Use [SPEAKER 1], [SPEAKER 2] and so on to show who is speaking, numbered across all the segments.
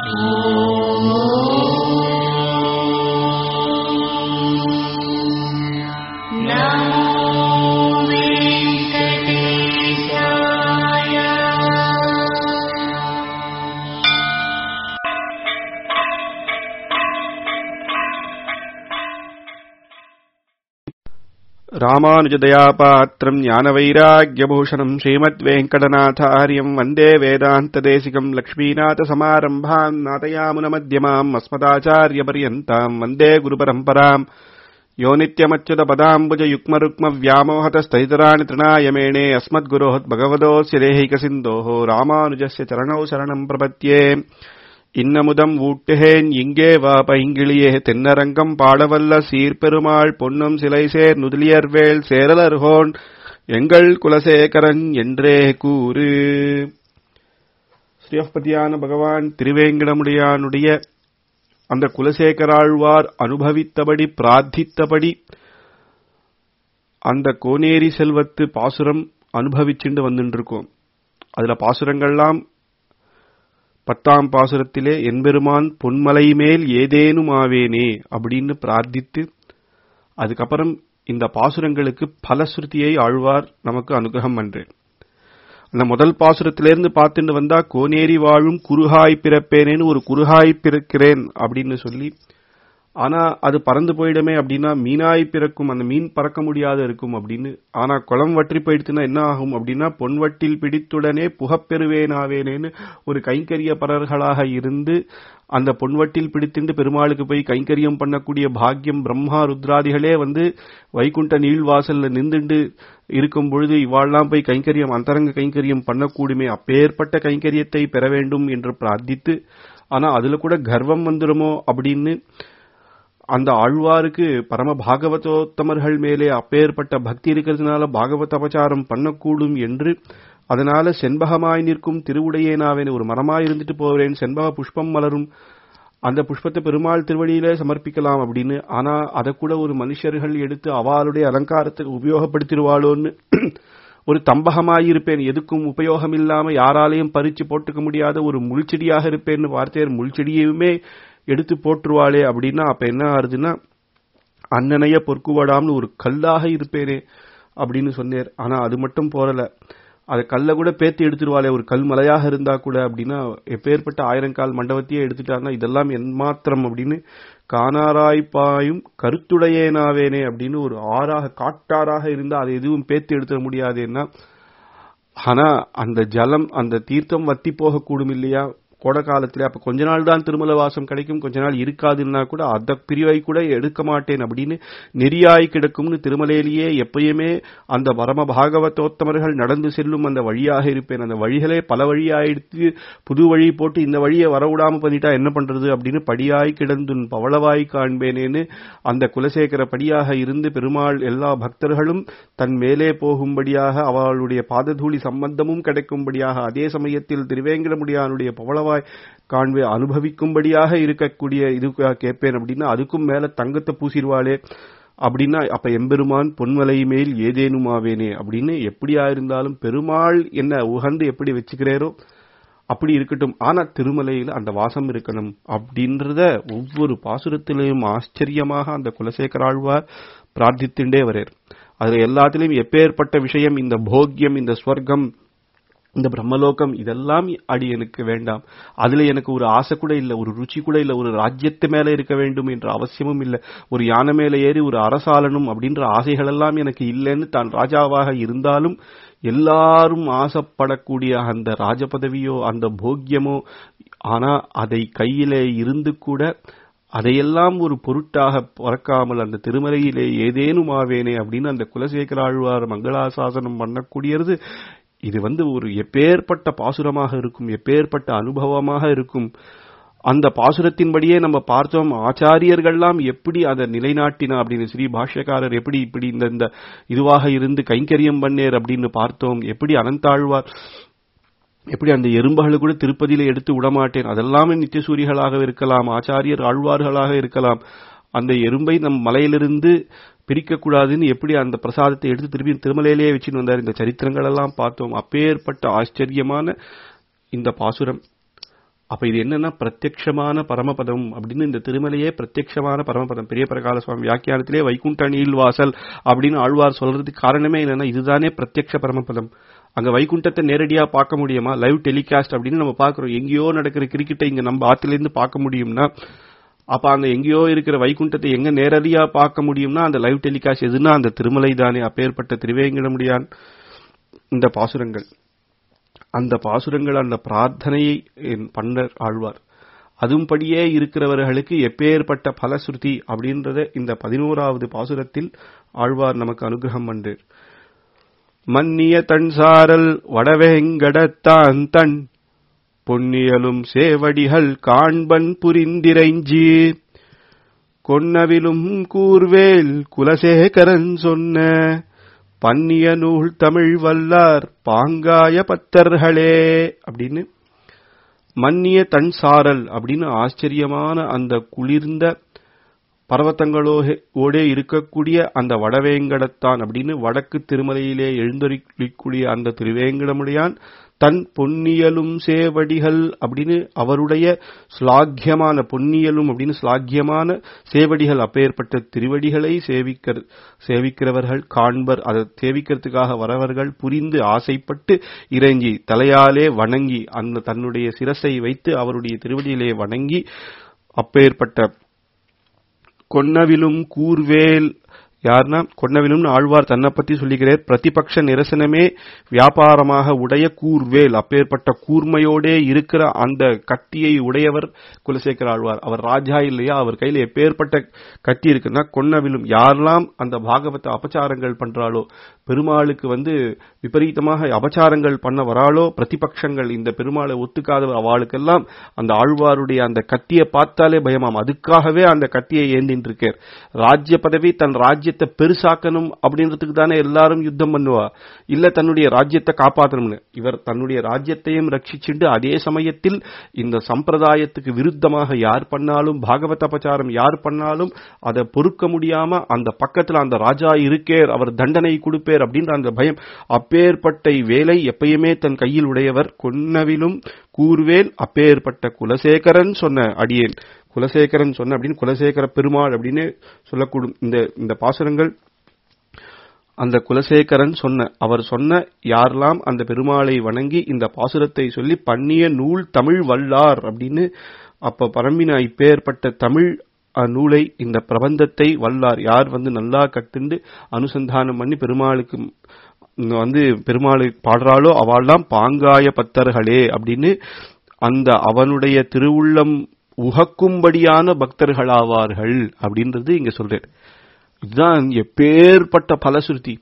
[SPEAKER 1] ராமானுஜதயாபாத்திரம் ஞானவைராக்கியபூஷணம் ஸ்ரீமத்வேங்கடநாதாரியம் வந்தே வேதாந்ததேசிகம் லக்ஷ்மீநாதசமாரம்பாம் நாதயாமுனமத்தியமாம் அஸ்மதாச்சாரியபர்யந்தாம் வந்தே குருபரம்பராம் யோ நித்யமच्युतपदाम्बुजयुग्मरुक्मव्यामोहतस्तैतराणि तृणाय मेणे अस्मद्गुरोः भगवतोऽस्य देहिकसिन्धोः रामानुजस्य चरणौ शरणम् प्रपद्ये இன்னமுதம் ஊட்டுகேன் இங்கே வா பைங்கிளியே தென்னரங்கம் பாடவல்ல சீர்பெருமாள் பொன்னும் சிலைசேர் நுதலியர்வேள் சேரலர்கோன் எங்கள் குலசேகரன் என்றே கூறு ஸ்ரீயப்பதியான பகவான் திருவேங்கடமுடியானுடைய அந்த குலசேகராழ்வார் அனுபவித்தபடி பிரார்த்தித்தபடி அந்த கோனேரி செல்வத்து பாசுரம் அனுபவிச்சுண்டு வந்துட்டு இருக்கோம் அதுல பாசுரங்கள்லாம் பத்தாம் பாசுரத்திலே என்பெருமான் பொன்மலை மேல் ஏதேனும் ஆவேனே அப்படின்னு பிரார்த்தித்து அதுக்கப்புறம் இந்த பாசுரங்களுக்கு பலஸ்ருதியை ஆழ்வார் நமக்கு அனுகிரகம் பண்றேன் அந்த முதல் பாசுரத்திலிருந்து பார்த்துட்டு வந்தா கோனேரி வாழும் குறுகாய் பிறப்பேனேன்னு ஒரு குறுகாய் பிறக்கிறேன் அப்படின்னு சொல்லி ஆனா அது பறந்து போயிடுமே அப்படின்னா மீனாய் பிறக்கும் அந்த மீன் பறக்க முடியாத இருக்கும் அப்படின்னு ஆனா குளம் வற்றி போயிடுச்சுன்னா என்ன ஆகும் அப்படின்னா பொன்வட்டில் பிடித்துடனே புகப்பெறுவேனாவேனேன்னு ஒரு கைங்கரிய பரர்களாக இருந்து அந்த பொன்வட்டில் பிடித்துண்டு பெருமாளுக்கு போய் கைங்கரியம் பண்ணக்கூடிய பாக்கியம் பிரம்மா ருத்ராதிகளே வந்து வைகுண்ட நீழ்வாசல்ல நின்றுண்டு இருக்கும் பொழுது இவாள்லாம் போய் கைங்கரியம் அந்தரங்க கைங்கரியம் பண்ணக்கூடுமே அப்பேற்பட்ட கைங்கரியத்தை பெற வேண்டும் என்று பிரார்த்தித்து ஆனா அதுல கூட கர்வம் வந்துடுமோ அப்படின்னு அந்த ஆழ்வாருக்கு பரம பாகவதோத்தமர்கள் மேலே அப்பேற்பட்ட பக்தி இருக்கிறதுனால பாகவத அபச்சாரம் பண்ணக்கூடும் என்று அதனால செண்பகமாய் நிற்கும் திருவுடையேனாவேன் ஒரு மரமாய் இருந்துட்டு போகிறேன் செண்பக புஷ்பம் மலரும் அந்த புஷ்பத்தை பெருமாள் திருவடியில சமர்ப்பிக்கலாம் அப்படின்னு ஆனா அதை கூட ஒரு மனுஷர்கள் எடுத்து அவளுடைய அலங்காரத்துக்கு உபயோகப்படுத்திடுவாளோன்னு ஒரு தம்பகமாயிருப்பேன் எதுக்கும் உபயோகம் இல்லாம யாராலையும் பறிச்சு போட்டுக்க முடியாத ஒரு முள்செடியாக இருப்பேன்னு பார்த்தேன் முள்செடியுமே எடுத்து போட்டுருவாளே அப்படின்னா அப்ப என்ன ஆறுதுன்னா அண்ணனைய பொற்குவடாம்னு ஒரு கல்லாக இருப்பேனே அப்படின்னு சொன்னேர் ஆனா அது மட்டும் போறல அதை கல்ல கூட பேத்தி எடுத்துருவாளே ஒரு கல் மலையாக இருந்தா கூட அப்படின்னா எப்பேற்பட்ட ஆயிரங்கால் மண்டபத்தையே எடுத்துட்டாருன்னா இதெல்லாம் என் மாத்திரம் அப்படின்னு காணாராய்ப்பாயும் கருத்துடையேனாவேனே அப்படின்னு ஒரு ஆறாக காட்டாராக இருந்தா அதை எதுவும் பேத்து எடுத்துட முடியாதுன்னா ஆனா அந்த ஜலம் அந்த தீர்த்தம் வத்தி போகக்கூடும் இல்லையா கோடை காலத்துல அப்ப கொஞ்ச நாள் தான் திருமல வாசம் கிடைக்கும் கொஞ்ச நாள் இருக்காதுன்னா கூட அத பிரிவை கூட எடுக்க மாட்டேன் அப்படின்னு நெறியாய் கிடக்கும்னு திருமலையிலேயே எப்பயுமே அந்த பரம பாகவதோத்தமர்கள் நடந்து செல்லும் அந்த வழியாக இருப்பேன் அந்த வழிகளே பல வழியாயிடுத்து புது வழி போட்டு இந்த வழியை வரவிடாம பண்ணிட்டா என்ன பண்றது அப்படின்னு படியாய் கிடந்துன் பவளவாய் காண்பேனேன்னு அந்த குலசேகர படியாக இருந்து பெருமாள் எல்லா பக்தர்களும் தன் மேலே போகும்படியாக அவளுடைய பாததூளி சம்பந்தமும் கிடைக்கும்படியாக அதே சமயத்தில் திருவேங்கடமுடியானுடைய பவளவாய் காண்பே அனுபவிக்கும்படியாக இருக்கக்கூடிய இது கேட்பேன் அப்படின்னா அதுக்கும் மேல தங்கத்தை பூசிடுவாளே அப்படின்னா அப்ப எம்பெருமான் பொன்மலை மேல் ஏதேனும் ஆவேனே அப்படின்னு எப்படியா இருந்தாலும் பெருமாள் என்ன உகந்து எப்படி வச்சுக்கிறாரோ அப்படி இருக்கட்டும் ஆனா திருமலையில அந்த வாசம் இருக்கணும் அப்படின்றத ஒவ்வொரு பாசுரத்திலையும் ஆச்சரியமாக அந்த குலசேகராழ்வார் பிரார்த்தித்துண்டே வரார் அதுல எல்லாத்திலையும் எப்பேற்பட்ட விஷயம் இந்த போக்கியம் இந்த ஸ்வர்க்கம் இந்த பிரம்மலோகம் இதெல்லாம் அடி எனக்கு வேண்டாம் அதுல எனக்கு ஒரு ஆசை கூட இல்ல ஒரு ருச்சி கூட இல்ல ஒரு ராஜ்யத்து மேல இருக்க வேண்டும் என்ற அவசியமும் இல்ல ஒரு யானை மேல ஏறி ஒரு அரசாளனும் அப்படின்ற ஆசைகள் எல்லாம் எனக்கு இல்லைன்னு தான் ராஜாவாக இருந்தாலும் எல்லாரும் ஆசைப்படக்கூடிய அந்த ராஜ பதவியோ அந்த போக்கியமோ ஆனா அதை கையிலே இருந்து கூட அதையெல்லாம் ஒரு பொருட்டாக பறக்காமல் அந்த திருமலையிலே ஏதேனும் ஆவேனே அப்படின்னு அந்த குலசேகர ஆழ்வார் மங்களாசாசனம் பண்ணக்கூடியது இது வந்து ஒரு எப்பேற்பட்ட பாசுரமாக இருக்கும் எப்பேற்பட்ட அனுபவமாக இருக்கும் அந்த பாசுரத்தின்படியே நம்ம பார்த்தோம் ஆச்சாரியர்கள்லாம் எப்படி அதை நிலைநாட்டினா அப்படின்னு ஸ்ரீ பாஷ்யக்காரர் எப்படி இப்படி இந்த இந்த இதுவாக இருந்து கைங்கரியம் பண்ணேர் அப்படின்னு பார்த்தோம் எப்படி அனந்தாழ்வார் எப்படி அந்த எறும்புகளை கூட திருப்பதியில எடுத்து விடமாட்டேன் அதெல்லாமே நித்தியசூரிகளாக இருக்கலாம் ஆச்சாரியர் ஆழ்வார்களாக இருக்கலாம் அந்த எறும்பை நம் மலையிலிருந்து பிரிக்கக்கூடாதுன்னு எப்படி அந்த பிரசாதத்தை எடுத்து திருப்பி திருமலையிலேயே வச்சுன்னு வந்தார் இந்த சரித்திரங்கள் எல்லாம் பார்த்தோம் அப்பேற்பட்ட ஆச்சரியமான இந்த பாசுரம் அப்ப இது என்னன்னா பிரத்யக்ஷமான பரமபதம் அப்படின்னு இந்த திருமலையே பிரத்யக்ஷமான பரமபதம் பெரிய பிரகால சுவாமி வியாக்கியானத்திலே வைகுண்ட நீள்வாசல் அப்படின்னு ஆழ்வார் சொல்றதுக்கு காரணமே என்னன்னா இதுதானே பிரத்யக்ஷ பரமபதம் அங்க வைகுண்டத்தை நேரடியா பார்க்க முடியுமா லைவ் டெலிகாஸ்ட் அப்படின்னு நம்ம பாக்குறோம் எங்கேயோ நடக்கிற கிரிக்கெட்டை இங்க நம்ம ஆத்துல இருந்து பார்க்க முடியும்னா அப்ப அந்த எங்கேயோ இருக்கிற வைகுண்டத்தை எங்க நேரடியா பார்க்க முடியும்னா அந்த லைவ் டெலிகாஸ்ட் எதுனா அந்த திருமலை தானே அப்பேற்பட்ட திருவேங்கடமுடியான் இந்த பாசுரங்கள் அந்த பாசுரங்கள் அந்த பிரார்த்தனையை பண்ணர் ஆழ்வார் அதும்படியே இருக்கிறவர்களுக்கு எப்பேற்பட்ட பலஸ்ருதி அப்படின்றத இந்த பதினோராவது பாசுரத்தில் ஆழ்வார் நமக்கு அனுகிரகம் பண்றார் மன்னிய தன் சாரல் வடவேங்கடத்தான் தன் பொன்னியலும் சேவடிகள் காண்பன் புரிந்திரைஞ்சி கொன்னவிலும் கூர்வேல் குலசேகரன் சொன்ன பன்னிய நூல் தமிழ் வல்லார் பாங்காய பத்தர்களே அப்படின்னு மன்னிய தன் சாரல் அப்படின்னு ஆச்சரியமான அந்த குளிர்ந்த பர்வத்தங்களோட இருக்கக்கூடிய அந்த வடவேங்கடத்தான் அப்படின்னு வடக்கு திருமலையிலே எழுந்தொழிக்கூடிய அந்த திருவேங்கடமுடையான் தன் பொன்னியலும் சேவடிகள் அப்படின்னு அவருடைய ஸ்லாக்கியமான பொன்னியலும் அப்படின்னு ஸ்லாக்கியமான சேவடிகள் அப்பேற்பட்ட திருவடிகளை சேவிக்கிற சேவிக்கிறவர்கள் காண்பர் அதை சேவிக்கிறதுக்காக வரவர்கள் புரிந்து ஆசைப்பட்டு இறங்கி தலையாலே வணங்கி அந்த தன்னுடைய சிரசை வைத்து அவருடைய திருவடியிலே வணங்கி அப்பேற்பட்ட கொன்னவிலும் கூர்வேல் யாருன்னா கொன்னவிலும் ஆழ்வார் தன்னை பத்தி சொல்லிக்கிறார் பிரதிபக்ஷ நிரசனமே வியாபாரமாக உடைய கூர்வேல் அப்பேற்பட்ட கூர்மையோடே இருக்கிற அந்த கத்தியை உடையவர் குலசேகர ஆழ்வார் அவர் ராஜா இல்லையா அவர் கையில எப்பேற்பட்ட கத்தி இருக்குன்னா கொன்னவிலும் யாரெல்லாம் அந்த பாகவத அபச்சாரங்கள் பண்றாளோ பெருமாளுக்கு வந்து விபரீதமாக அபச்சாரங்கள் பண்ண வராளோ பிரதிபக்ஷங்கள் இந்த பெருமாளை ஒத்துக்காத அவளுக்கெல்லாம் அந்த ஆழ்வாருடைய அந்த கத்தியை பார்த்தாலே பயமாம் அதுக்காகவே அந்த கத்தியை ஏந்தின்னு இருக்கார் ராஜ்ய பதவி தன் ராஜ்யத்தை பெருசாக்கணும் அப்படின்றதுக்கு தானே எல்லாரும் யுத்தம் பண்ணுவா இல்ல தன்னுடைய ராஜ்யத்தை காப்பாற்றணும்னு இவர் தன்னுடைய ராஜ்யத்தையும் ரட்சிச்சுண்டு அதே சமயத்தில் இந்த சம்பிரதாயத்துக்கு விருத்தமாக யார் பண்ணாலும் பாகவத அபச்சாரம் யார் பண்ணாலும் அதை பொறுக்க முடியாம அந்த பக்கத்துல அந்த ராஜா இருக்கேர் அவர் தண்டனை கொடுப்பேர் அப்படின்ற அந்த பயம் அப்பேற்பட்ட வேலை எப்பயுமே தன் கையில் உடையவர் கொன்னவிலும் கூர்வேல் அப்பேற்பட்ட குலசேகரன் சொன்ன அடியேன் குலசேகரன் சொன்ன அப்படின்னு குலசேகர பெருமாள் அப்படின்னு சொல்லக்கூடும் இந்த இந்த பாசுரங்கள் அந்த குலசேகரன் சொன்ன அவர் சொன்ன யாரெல்லாம் அந்த பெருமாளை வணங்கி இந்த பாசுரத்தை சொல்லி பண்ணிய நூல் தமிழ் வல்லார் அப்படின்னு அப்ப பரம்பின இப்பேற்பட்ட தமிழ் நூலை இந்த பிரபந்தத்தை வல்லார் யார் வந்து நல்லா கட்டுண்டு அனுசந்தானம் பண்ணி பெருமாளுக்கு வந்து பெருமாளை பாடுறாளோ அவள்லாம் பாங்காய பத்தர்களே அப்படின்னு அந்த அவனுடைய திருவுள்ளம் உகக்கும்படியான பக்தர்களாவார்கள் அப்படின்றது இங்க சொல்றேன் இதுதான் எப்பேற்பட்ட பலசுருதி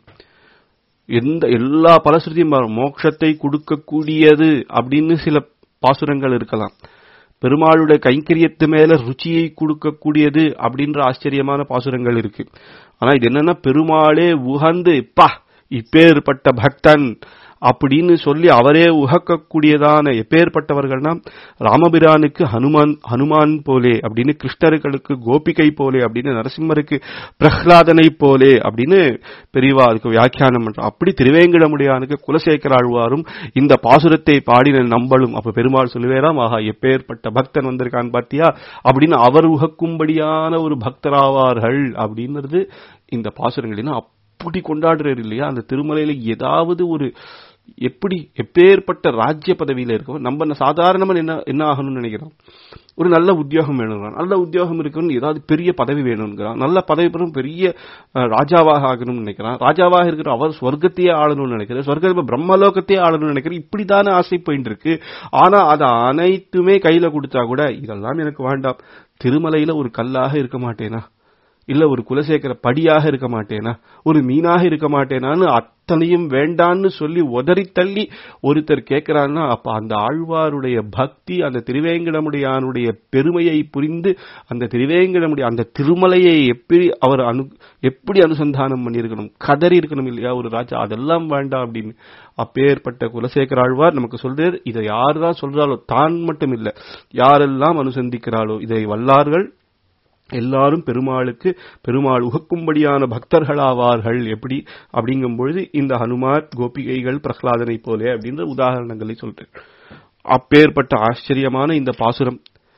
[SPEAKER 1] எந்த எல்லா பலசுருதியும் மோட்சத்தை கொடுக்கக்கூடியது அப்படின்னு சில பாசுரங்கள் இருக்கலாம் பெருமாளுடைய கைங்கரியத்து மேல ருச்சியை கொடுக்கக்கூடியது அப்படின்ற ஆச்சரியமான பாசுரங்கள் இருக்கு ஆனா இது என்னன்னா பெருமாளே உகந்து பா இப்பேற்பட்ட பக்தன் அப்படின்னு சொல்லி அவரே உகக்கக்கூடியதான எப்பேற்பட்டவர்கள்னா ராமபிரானுக்கு ஹனுமான் ஹனுமான் போலே அப்படின்னு கிருஷ்ணர்களுக்கு கோபிகை போலே அப்படின்னு நரசிம்மருக்கு பிரஹ்லாதனை போலே அப்படின்னு பெரியவா அதுக்கு வியாக்கியானம் பண்ற அப்படி திருவேங்கடமுடியானுக்கு குலசேகர ஆழ்வாரும் இந்த பாசுரத்தை பாடின நம்பலும் அப்ப பெருமாள் சொல்லுவேராம் ஆஹா எப்பேற்பட்ட பக்தன் வந்திருக்கான் பாத்தியா அப்படின்னு அவர் உகக்கும்படியான ஒரு பக்தராவார்கள் அப்படின்றது இந்த பாசுரங்களின் அப்படி கொண்டாடுறாரு இல்லையா அந்த திருமலையில ஏதாவது ஒரு எப்படி எப்பேற்பட்ட ராஜ்ய பதவியில இருக்கோம் நம்ம சாதாரணமா என்ன என்ன ஆகணும்னு நினைக்கிறோம் ஒரு நல்ல உத்தியோகம் வேணுங்கிறான் நல்ல உத்தியோகம் இருக்கணும் ஏதாவது பெரிய பதவி வேணுங்கிறான் நல்ல பதவி பெறும் பெரிய ராஜாவாக ஆகணும்னு நினைக்கிறான் ராஜாவாக இருக்கிற அவர் சொர்க்கத்தையே ஆளணும்னு நினைக்கிறார் சொர்க்க பிரம்மலோகத்தையே ஆளணும்னு நினைக்கிறேன் இப்படிதானே ஆசை போயிட்டு இருக்கு ஆனா அது அனைத்துமே கையில கொடுத்தா கூட இதெல்லாம் எனக்கு வேண்டாம் திருமலையில ஒரு கல்லாக இருக்க மாட்டேனா இல்ல ஒரு குலசேகர படியாக இருக்க மாட்டேனா ஒரு மீனாக இருக்க மாட்டேனான்னு அத்தனையும் வேண்டான்னு சொல்லி உதறி தள்ளி ஒருத்தர் கேட்கிறான்னா அப்ப அந்த ஆழ்வாருடைய பக்தி அந்த திருவேங்கடமுடையானுடைய பெருமையை புரிந்து அந்த திருவேங்கடமுடைய அந்த திருமலையை எப்படி அவர் அனு எப்படி அனுசந்தானம் பண்ணியிருக்கணும் கதறி இருக்கணும் இல்லையா ஒரு ராஜா அதெல்லாம் வேண்டாம் அப்படின்னு அப்பேற்பட்ட குலசேகர ஆழ்வார் நமக்கு சொல்றார் இதை யாருதான் சொல்றாலோ தான் மட்டும் இல்ல யாரெல்லாம் அனுசந்திக்கிறாளோ இதை வல்லார்கள் எல்லாரும் பெருமாளுக்கு பெருமாள் உகக்கும்படியான பக்தர்களாவார்கள் எப்படி அப்படிங்கும் பொழுது இந்த ஹனுமார் கோபிகைகள் பிரகலாதனை போலே அப்படின்ற உதாரணங்களை சொல்றேன் அப்பேற்பட்ட ஆச்சரியமான இந்த பாசுரம்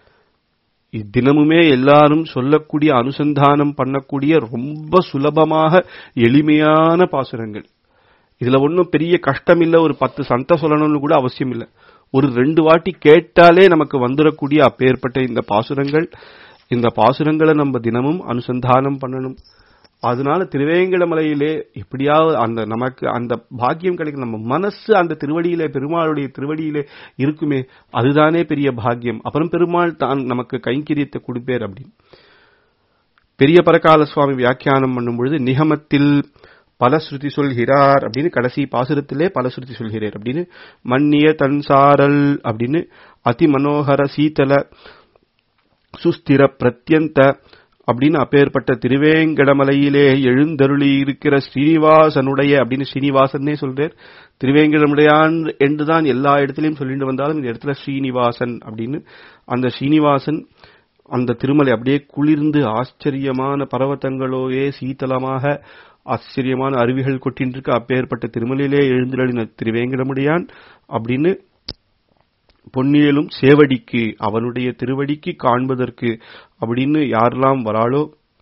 [SPEAKER 1] தினமுமே எல்லாரும் சொல்லக்கூடிய அனுசந்தானம் பண்ணக்கூடிய ரொம்ப சுலபமாக எளிமையான பாசுரங்கள் இதுல ஒன்றும் பெரிய கஷ்டம் இல்ல ஒரு பத்து சந்த சொல்லணும்னு கூட அவசியம் இல்லை ஒரு ரெண்டு வாட்டி கேட்டாலே நமக்கு வந்துடக்கூடிய அப்பேற்பட்ட இந்த பாசுரங்கள் இந்த பாசுரங்களை நம்ம தினமும் அனுசந்தானம் பண்ணணும் அதனால திருவேங்கடமலையிலே எப்படியாவது அந்த நமக்கு அந்த பாக்கியம் கிடைக்கும் நம்ம மனசு அந்த திருவடியிலே பெருமாளுடைய திருவடியிலே இருக்குமே அதுதானே பெரிய பாக்கியம் அப்புறம் பெருமாள் தான் நமக்கு கைங்கரியத்தை கொடுப்பேர் அப்படின்னு பெரிய பரகால சுவாமி வியாக்கியானம் பண்ணும் பொழுது நிகமத்தில் பல ஸ்ருதி சொல்கிறார் அப்படின்னு கடைசி பாசுரத்திலே பல ஸ்ருதி சொல்கிறார் அப்படின்னு மன்னிய தன்சாரல் அப்படின்னு அதி மனோகர சீதல சுஸ்திர பிரத்யந்த அப்படின்னு அப்பேற்பட்ட திருவேங்கடமலையிலே எழுந்தருளி இருக்கிற ஸ்ரீனிவாசனுடைய அப்படின்னு ஸ்ரீனிவாசன்னே சொல்றார் திருவேங்கடமுடையான் என்றுதான் எல்லா இடத்திலையும் சொல்லிட்டு வந்தாலும் இந்த இடத்துல ஸ்ரீனிவாசன் அப்படின்னு அந்த ஸ்ரீனிவாசன் அந்த திருமலை அப்படியே குளிர்ந்து ஆச்சரியமான பர்வத்தங்களோயே சீத்தலமாக ஆச்சரியமான அருவிகள் கொட்டின்றிருக்க அப்பேற்பட்ட திருமலையிலே எழுந்தருளின திருவேங்கடமுடையான் அப்படின்னு பொன்னியலும் சேவடிக்கு அவனுடைய திருவடிக்கு காண்பதற்கு அப்படின்னு யாரெல்லாம் வராளோ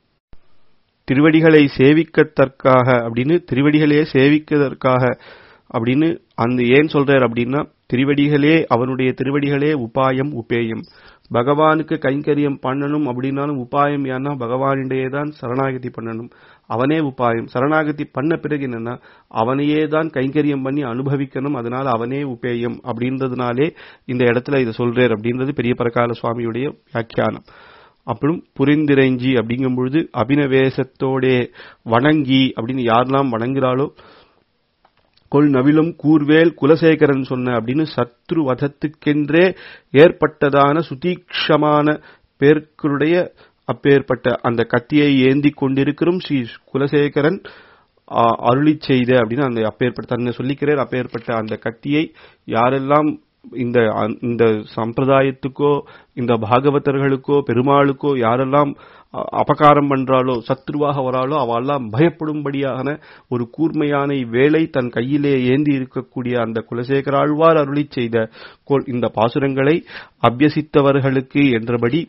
[SPEAKER 1] திருவடிகளை சேவிக்கத்தற்காக அப்படின்னு திருவடிகளே சேவிக்கதற்காக அப்படின்னு அந்த ஏன் சொல்றார் அப்படின்னா திருவடிகளே அவனுடைய திருவடிகளே உபாயம் உபேயம் பகவானுக்கு கைங்கரியம் பண்ணணும் அப்படின்னாலும் உபாயம் ஏன்னா பகவானிடையே தான் சரணாகதி பண்ணணும் அவனே உபாயம் சரணாகதி பண்ண பிறகு என்னன்னா அவனையே தான் கைங்கரியம் பண்ணி அனுபவிக்கணும் அதனால அவனே உபேயம் அப்படின்றதுனாலே இந்த இடத்துல இதை சொல்றார் அப்படின்றது பெரிய பரகால சுவாமியுடைய வியாக்கியானம் அப்புறம் புரிந்திரைஞ்சி அப்படிங்கும் பொழுது அபினவேசத்தோடே வணங்கி அப்படின்னு யாரெல்லாம் வணங்குறாளோ கொள் நவிலும் கூர்வேல் குலசேகரன் சொன்ன அப்படின்னு சத்ரு வதத்துக்கென்றே ஏற்பட்டதான சுதீக்ஷமான பேர்களுடைய அப்பேற்பட்ட அந்த கத்தியை ஏந்தி கொண்டிருக்கிறோம் ஸ்ரீ குலசேகரன் அருளி செய்த அப்படின்னு அந்த அப்பேற்பட்ட தன்னை சொல்லிக்கிறார் அப்பேற்பட்ட அந்த கத்தியை யாரெல்லாம் இந்த இந்த சம்பிரதாயத்துக்கோ இந்த பாகவதர்களுக்கோ பெருமாளுக்கோ யாரெல்லாம் அபகாரம் பண்றாளோ சத்ருவாக வராளோ அவெல்லாம் பயப்படும்படியான ஒரு கூர்மையான வேலை தன் கையிலே ஏந்தி இருக்கக்கூடிய அந்த குலசேகராழ்வார் அருளி செய்த இந்த பாசுரங்களை அபியசித்தவர்களுக்கு என்றபடி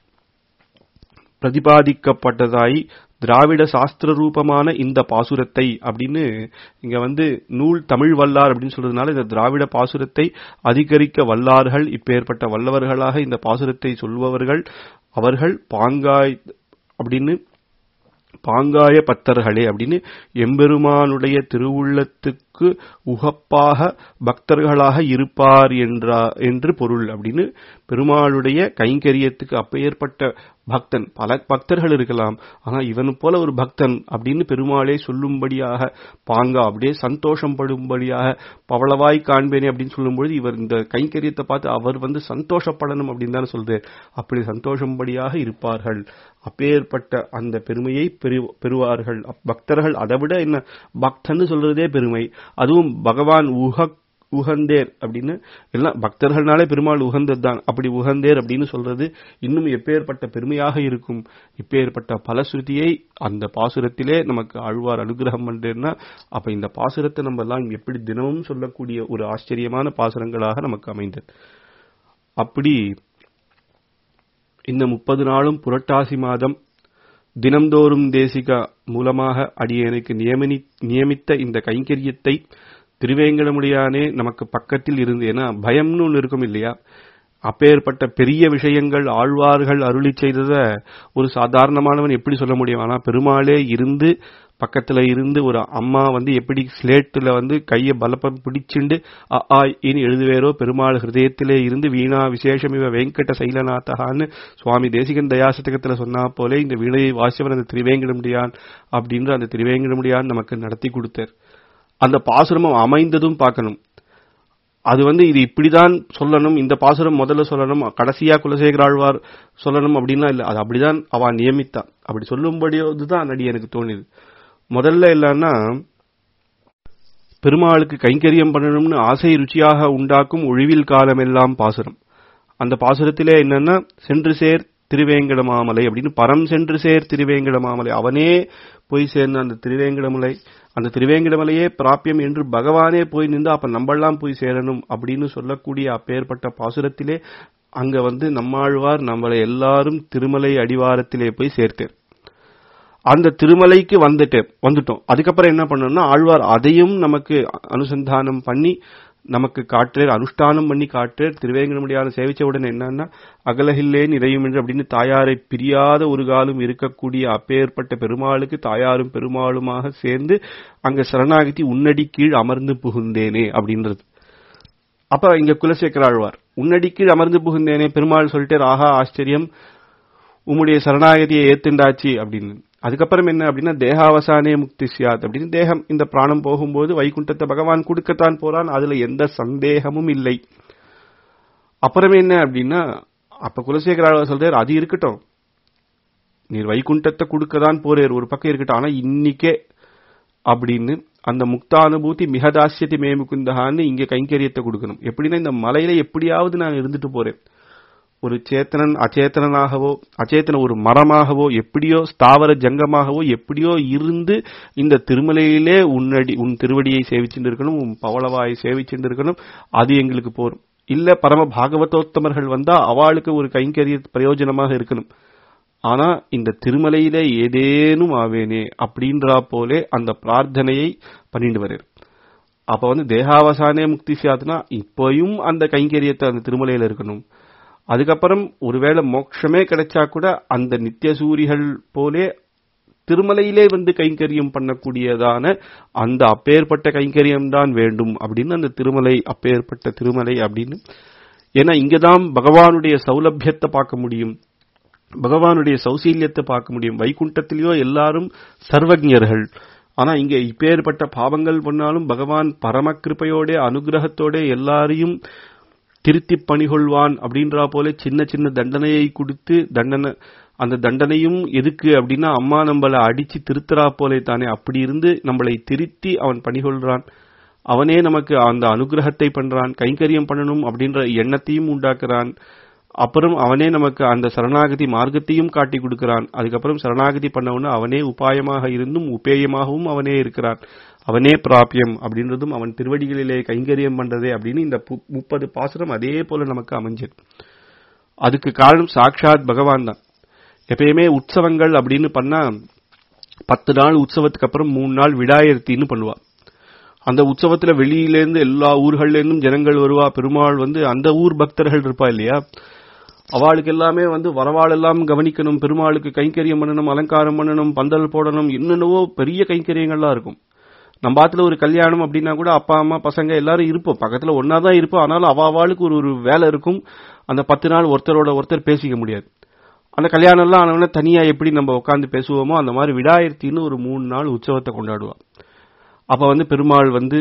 [SPEAKER 1] பிரதிபாதிக்கப்பட்டதாய் திராவிட சாஸ்திர ரூபமான இந்த பாசுரத்தை அப்படின்னு இங்க வந்து நூல் தமிழ் வல்லார் அப்படின்னு சொல்றதுனால இந்த திராவிட பாசுரத்தை அதிகரிக்க வல்லார்கள் இப்பேற்பட்ட வல்லவர்களாக இந்த பாசுரத்தை சொல்பவர்கள் அவர்கள் பாங்காய் அப்படின்னு பாங்காய பக்தர்களே அப்படின்னு எம்பெருமானுடைய திருவுள்ளத்துக்கு உகப்பாக பக்தர்களாக இருப்பார் என்றா என்று பொருள் அப்படின்னு பெருமாளுடைய கைங்கரியத்துக்கு அப்பேற்பட்ட பக்தன் பல பக்தர்கள் இருக்கலாம் ஆனா இவனு போல ஒரு பக்தன் அப்படின்னு பெருமாளே சொல்லும்படியாக பாங்கா அப்படியே சந்தோஷம் படும்படியாக பவளவாய் காண்பேனே அப்படின்னு சொல்லும்பொழுது இவர் இந்த கைங்கரியத்தை பார்த்து அவர் வந்து சந்தோஷப்படணும் அப்படின்னு தானே சொல்றார் அப்படி சந்தோஷம்படியாக இருப்பார்கள் அப்பேற்பட்ட அந்த பெருமையை பெறுவார்கள் பக்தர்கள் அதை விட என்ன பக்தன்னு சொல்றதே பெருமை அதுவும் பகவான் உக உகந்தேர் அப்படின்னு எல்லாம் பக்தர்கள்னாலே பெருமாள் உகந்தது தான் அப்படி உகந்தேர் அப்படின்னு சொல்றது இன்னும் எப்பேற்பட்ட பெருமையாக இருக்கும் இப்பேற்பட்ட பலஸ்ருதியை அந்த பாசுரத்திலே நமக்கு ஆழ்வார் அனுகிரகம் பண்றேன்னா அப்ப இந்த பாசுரத்தை நம்ம எல்லாம் எப்படி தினமும் சொல்லக்கூடிய ஒரு ஆச்சரியமான பாசுரங்களாக நமக்கு அமைந்தது அப்படி இந்த முப்பது நாளும் புரட்டாசி மாதம் தினம்தோறும் தேசிகா மூலமாக அடியனுக்கு நியமனி நியமித்த இந்த கைங்கரியத்தை திருவேங்கடமுடியானே நமக்கு பக்கத்தில் இருந்து ஏன்னா பயம்னு ஒன்று இருக்கும் இல்லையா அப்பேற்பட்ட பெரிய விஷயங்கள் ஆழ்வார்கள் அருளி செய்தத ஒரு சாதாரணமானவன் எப்படி சொல்ல முடியும் ஆனா பெருமாளே இருந்து பக்கத்துல இருந்து ஒரு அம்மா வந்து எப்படி ஸ்லேட்டுல வந்து கைய பலப்பம் பிடிச்சுண்டு அ ஆ இன்னு எழுதுவேரோ பெருமாள் ஹிருதயத்திலே இருந்து வீணா விசேஷம் இவ வெங்கட சைலநாதகான்னு சுவாமி தேசிகன் தயாசதகத்துல சொன்னா போலே இந்த வீணையை வாசியவன் அந்த திருவேங்கடமுடியான் அப்படின்ற அந்த திருவேங்கடமுடியான் நமக்கு நடத்தி கொடுத்தார் அந்த பாசுரமும் அமைந்ததும் பார்க்கணும் அது வந்து இது இப்படிதான் சொல்லணும் இந்த பாசுரம் முதல்ல சொல்லணும் கடைசியா குலசேகராழ்வார் சொல்லணும் அப்படின்னா இல்ல அது அப்படிதான் அவ நியமித்தா அப்படி சொல்லும்படியோதுதான் நடி எனக்கு தோணுது முதல்ல இல்லைன்னா பெருமாளுக்கு கைங்கரியம் பண்ணணும்னு ஆசை ருச்சியாக உண்டாக்கும் ஒழிவில் காலமெல்லாம் பாசுரம் அந்த பாசுரத்திலே என்னன்னா சென்று சேர் திருவேங்கடமாமலை அப்படின்னு பரம் சென்று சேர் திருவேங்கடமாமலை அவனே போய் சேர்ந்த அந்த திருவேங்கடமலை அந்த திருவேங்கடமலையே பிராபியம் என்று பகவானே போய் நின்று அப்ப நம்மெல்லாம் போய் சேரணும் அப்படின்னு சொல்லக்கூடிய அப்பேற்பட்ட பாசுரத்திலே அங்க வந்து நம்மாழ்வார் நம்மளை எல்லாரும் திருமலை அடிவாரத்திலே போய் சேர்த்தார் அந்த திருமலைக்கு வந்துட்டு வந்துட்டோம் அதுக்கப்புறம் என்ன பண்ணணும்னா ஆழ்வார் அதையும் நமக்கு அனுசந்தானம் பண்ணி நமக்கு காட்டுறார் அனுஷ்டானம் பண்ணி காட்டுறார் திருவேங்கடமுடியான சேவிச்ச உடனே என்னன்னா அகலகில்லேன் இதையும் என்று அப்படின்னு தாயாரை பிரியாத ஒரு காலம் இருக்கக்கூடிய அப்பேற்பட்ட பெருமாளுக்கு தாயாரும் பெருமாளுமாக சேர்ந்து அங்க சரணாகதி உன்னடி கீழ் அமர்ந்து புகுந்தேனே அப்படின்றது அப்ப இங்க குலசேகர ஆழ்வார் உன்னடி கீழ் அமர்ந்து புகுந்தேனே பெருமாள் சொல்லிட்டு ஆஹா ஆச்சரியம் உம்முடைய சரணாகதியை ஏத்துண்டாச்சு அப்படின்னு அதுக்கப்புறம் என்ன அப்படின்னா தேகாவசானே முக்தி சியாத் அப்படின்னு தேகம் இந்த பிராணம் போகும்போது வைகுண்டத்தை பகவான் கொடுக்கத்தான் போறான் அதுல எந்த சந்தேகமும் இல்லை அப்புறம் என்ன அப்படின்னா அப்ப குலசேகர ஆழ்வார் சொல்றாரு அது இருக்கட்டும் நீர் வைகுண்டத்தை கொடுக்கதான் போறார் ஒரு பக்கம் இருக்கட்டும் ஆனா இன்னைக்கே அப்படின்னு அந்த முக்தானுபூதி மிகதாசியத்தி மேமுக்குந்தகான்னு இங்க கைங்கரியத்தை கொடுக்கணும் எப்படின்னா இந்த மலையில எப்படியாவது நான் இருந்துட்டு போறேன் ஒரு சேத்தனன் அச்சேத்தனாகவோ அச்சேத்தன ஒரு மரமாகவோ எப்படியோ ஸ்தாவர ஜங்கமாகவோ எப்படியோ இருந்து இந்த திருமலையிலே உன்னடி உன் திருவடியை சேவிச்சுட்டு இருக்கணும் உன் பவளவாயை சேவிச்சுட்டு இருக்கணும் அது எங்களுக்கு போரும் இல்ல பரம பாகவதோத்தமர்கள் வந்தா அவளுக்கு ஒரு கைங்கரிய பிரயோஜனமாக இருக்கணும் ஆனா இந்த திருமலையில ஏதேனும் ஆவேனே அப்படின்றா போலே அந்த பிரார்த்தனையை பண்ணிட்டு வர்றார் அப்ப வந்து தேகாவசானே முக்தி சியாத்னா இப்பயும் அந்த கைங்கரியத்தை அந்த திருமலையில இருக்கணும் அதுக்கப்புறம் ஒருவேளை மோட்சமே கிடைச்சா கூட அந்த நித்திய சூரிகள் போலே திருமலையிலே வந்து கைங்கரியம் பண்ணக்கூடியதான அந்த அப்பேற்பட்ட கைங்கரியம் தான் வேண்டும் அப்படின்னு அந்த திருமலை அப்பேற்பட்ட திருமலை அப்படின்னு ஏன்னா இங்கதான் பகவானுடைய சௌலபியத்தை பார்க்க முடியும் பகவானுடைய சௌசீல்யத்தை பார்க்க முடியும் வைகுண்டத்திலேயோ எல்லாரும் சர்வஜர்கள் ஆனா இங்க இப்பேற்பட்ட பாவங்கள் பண்ணாலும் பகவான் பரம கிருப்பையோட அனுகிரகத்தோட எல்லாரையும் திருத்தி பணிகொள்வான் அப்படின்றா போல சின்ன சின்ன தண்டனையை கொடுத்து தண்டனை அந்த தண்டனையும் எதுக்கு அப்படின்னா அம்மா நம்மள அடிச்சு திருத்தரா போலே தானே அப்படி இருந்து நம்மளை திருத்தி அவன் பணிகொள்றான் அவனே நமக்கு அந்த அனுகிரகத்தை பண்றான் கைங்கரியம் பண்ணணும் அப்படின்ற எண்ணத்தையும் உண்டாக்குறான் அப்புறம் அவனே நமக்கு அந்த சரணாகதி மார்க்கத்தையும் காட்டி கொடுக்கிறான் அதுக்கப்புறம் சரணாகதி பண்ணவன அவனே உபாயமாக இருந்தும் உபேயமாகவும் அவனே இருக்கிறான் அவனே பிராபியம் அப்படின்றதும் அவன் திருவடிகளிலே கைங்கரியம் பண்றதே அப்படின்னு இந்த முப்பது பாசுரம் அதே போல நமக்கு அமைஞ்சது அதுக்கு காரணம் சாட்சாத் பகவான் தான் எப்பயுமே உற்சவங்கள் அப்படின்னு பண்ணா பத்து நாள் உற்சவத்துக்கு அப்புறம் மூணு நாள் விடாயர்த்தின்னு பண்ணுவா அந்த உற்சவத்துல வெளியிலேருந்து எல்லா ஊர்கள்ல இருந்தும் ஜனங்கள் வருவா பெருமாள் வந்து அந்த ஊர் பக்தர்கள் இருப்பா இல்லையா அவளுக்கு எல்லாமே வந்து வரவாளெல்லாம் கவனிக்கணும் பெருமாளுக்கு கைங்கரியம் பண்ணணும் அலங்காரம் பண்ணணும் பந்தல் போடணும் என்னென்னவோ பெரிய கைங்கரியங்கள்லாம் இருக்கும் நம்ம பாத்துல ஒரு கல்யாணம் அப்படின்னா கூட அப்பா அம்மா பசங்க எல்லாரும் இருப்போம் பக்கத்துல ஒன்னா தான் இருப்போம் ஆனாலும் அவ அவளுக்கு ஒரு ஒரு வேலை இருக்கும் அந்த பத்து நாள் ஒருத்தரோட ஒருத்தர் பேசிக்க முடியாது அந்த கல்யாணம் எல்லாம் ஆனவன தனியா எப்படி நம்ம உட்காந்து பேசுவோமோ அந்த மாதிரி விடாயிரத்தின்னு ஒரு மூணு நாள் உற்சவத்தை கொண்டாடுவா அப்ப வந்து பெருமாள் வந்து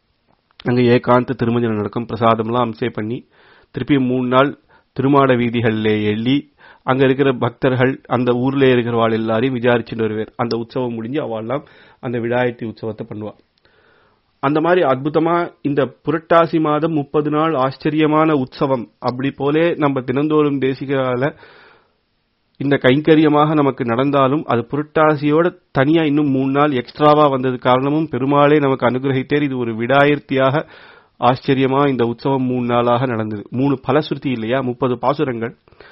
[SPEAKER 1] அங்க ஏகாந்த திருமஞ்சனம் நடக்கும் பிரசாதம்லாம் அம்சே பண்ணி திருப்பி மூணு நாள் திருமாட வீதிகளில் எள்ளி அங்க இருக்கிற பக்தர்கள் அந்த ஊர்ல இருக்கிறவாள் எல்லாரையும் விசாரிச்சுட்டு வருவார் அந்த உற்சவம் முடிஞ்சு அவள்லாம் அந்த விடாயத்தி உற்சவத்தை பண்ணுவா அந்த மாதிரி அற்புதமா இந்த புரட்டாசி மாதம் முப்பது நாள் ஆச்சரியமான உற்சவம் அப்படி போலே நம்ம தினந்தோறும் தேசிகால இந்த கைங்கரியமாக நமக்கு நடந்தாலும் அது புரட்டாசியோட தனியா இன்னும் மூணு நாள் எக்ஸ்ட்ராவா வந்தது காரணமும் பெருமாளே நமக்கு அனுகிரகித்தேர் இது ஒரு விடாயர்த்தியாக ஆச்சரியமா இந்த உற்சவம் மூணு நாளாக நடந்தது மூணு பலசுருதி இல்லையா முப்பது பாசுரங்கள்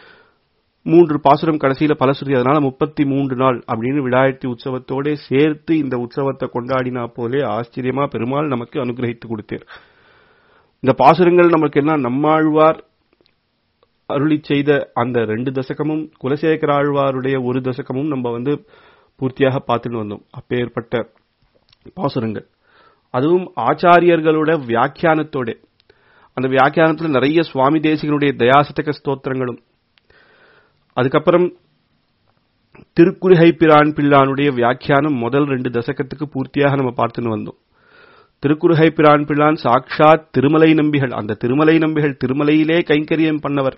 [SPEAKER 1] மூன்று பாசுரம் கடைசியில பலசுருதி அதனால முப்பத்தி மூன்று நாள் அப்படின்னு விடாயத்தி உற்சவத்தோட சேர்த்து இந்த உற்சவத்தை கொண்டாடினா போலே ஆச்சரியமா பெருமாள் நமக்கு அனுகிரகித்து கொடுத்தார் இந்த பாசுரங்கள் நமக்கு என்ன நம்மாழ்வார் அருளி செய்த அந்த ரெண்டு தசகமும் குலசேகர ஆழ்வாருடைய ஒரு தசகமும் நம்ம வந்து பூர்த்தியாக பார்த்துட்டு வந்தோம் அப்பேற்பட்ட பாசுரங்கள் அதுவும் ஆச்சாரியர்களோட வியாக்கியானத்தோட அந்த வியாக்கியானத்துல நிறைய சுவாமி தேசிகனுடைய தயாசதக ஸ்தோத்திரங்களும் அதுக்கப்புறம் திருக்குறுகை பிரான் பிள்ளானுடைய வியாக்கியானம் முதல் ரெண்டு தசகத்துக்கு பூர்த்தியாக நம்ம பார்த்துன்னு வந்தோம் திருக்குறுகை பிரான் பிள்ளான் சாக்ஷாத் திருமலை நம்பிகள் அந்த திருமலை நம்பிகள் திருமலையிலே கைங்கரியம் பண்ணவர்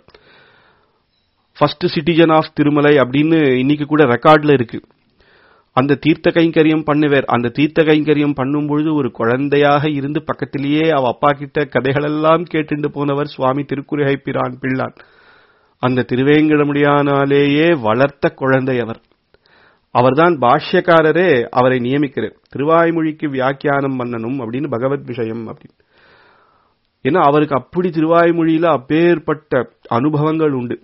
[SPEAKER 1] ஃபர்ஸ்ட் சிட்டிசன் ஆஃப் திருமலை அப்படின்னு இன்னைக்கு கூட ரெக்கார்ட்ல இருக்கு அந்த தீர்த்த கைங்கரியம் பண்ணுவேர் அந்த தீர்த்த கைங்கரியம் பண்ணும் பொழுது ஒரு குழந்தையாக இருந்து பக்கத்திலேயே அவ அப்பா கிட்ட கதைகளெல்லாம் கேட்டுண்டு போனவர் சுவாமி திருக்குறுகை பிரான் பிள்ளான் அந்த திருவேங்கடமுடியானாலேயே வளர்த்த குழந்தை அவர் அவர்தான் பாஷ்யக்காரரே அவரை நியமிக்கிறார் திருவாய்மொழிக்கு வியாக்கியானம் பண்ணணும் அப்படின்னு பகவத் விஷயம் அப்படின்னு ஏன்னா அவருக்கு அப்படி திருவாய்மொழியில அப்பேற்பட்ட அனுபவங்கள் உண்டு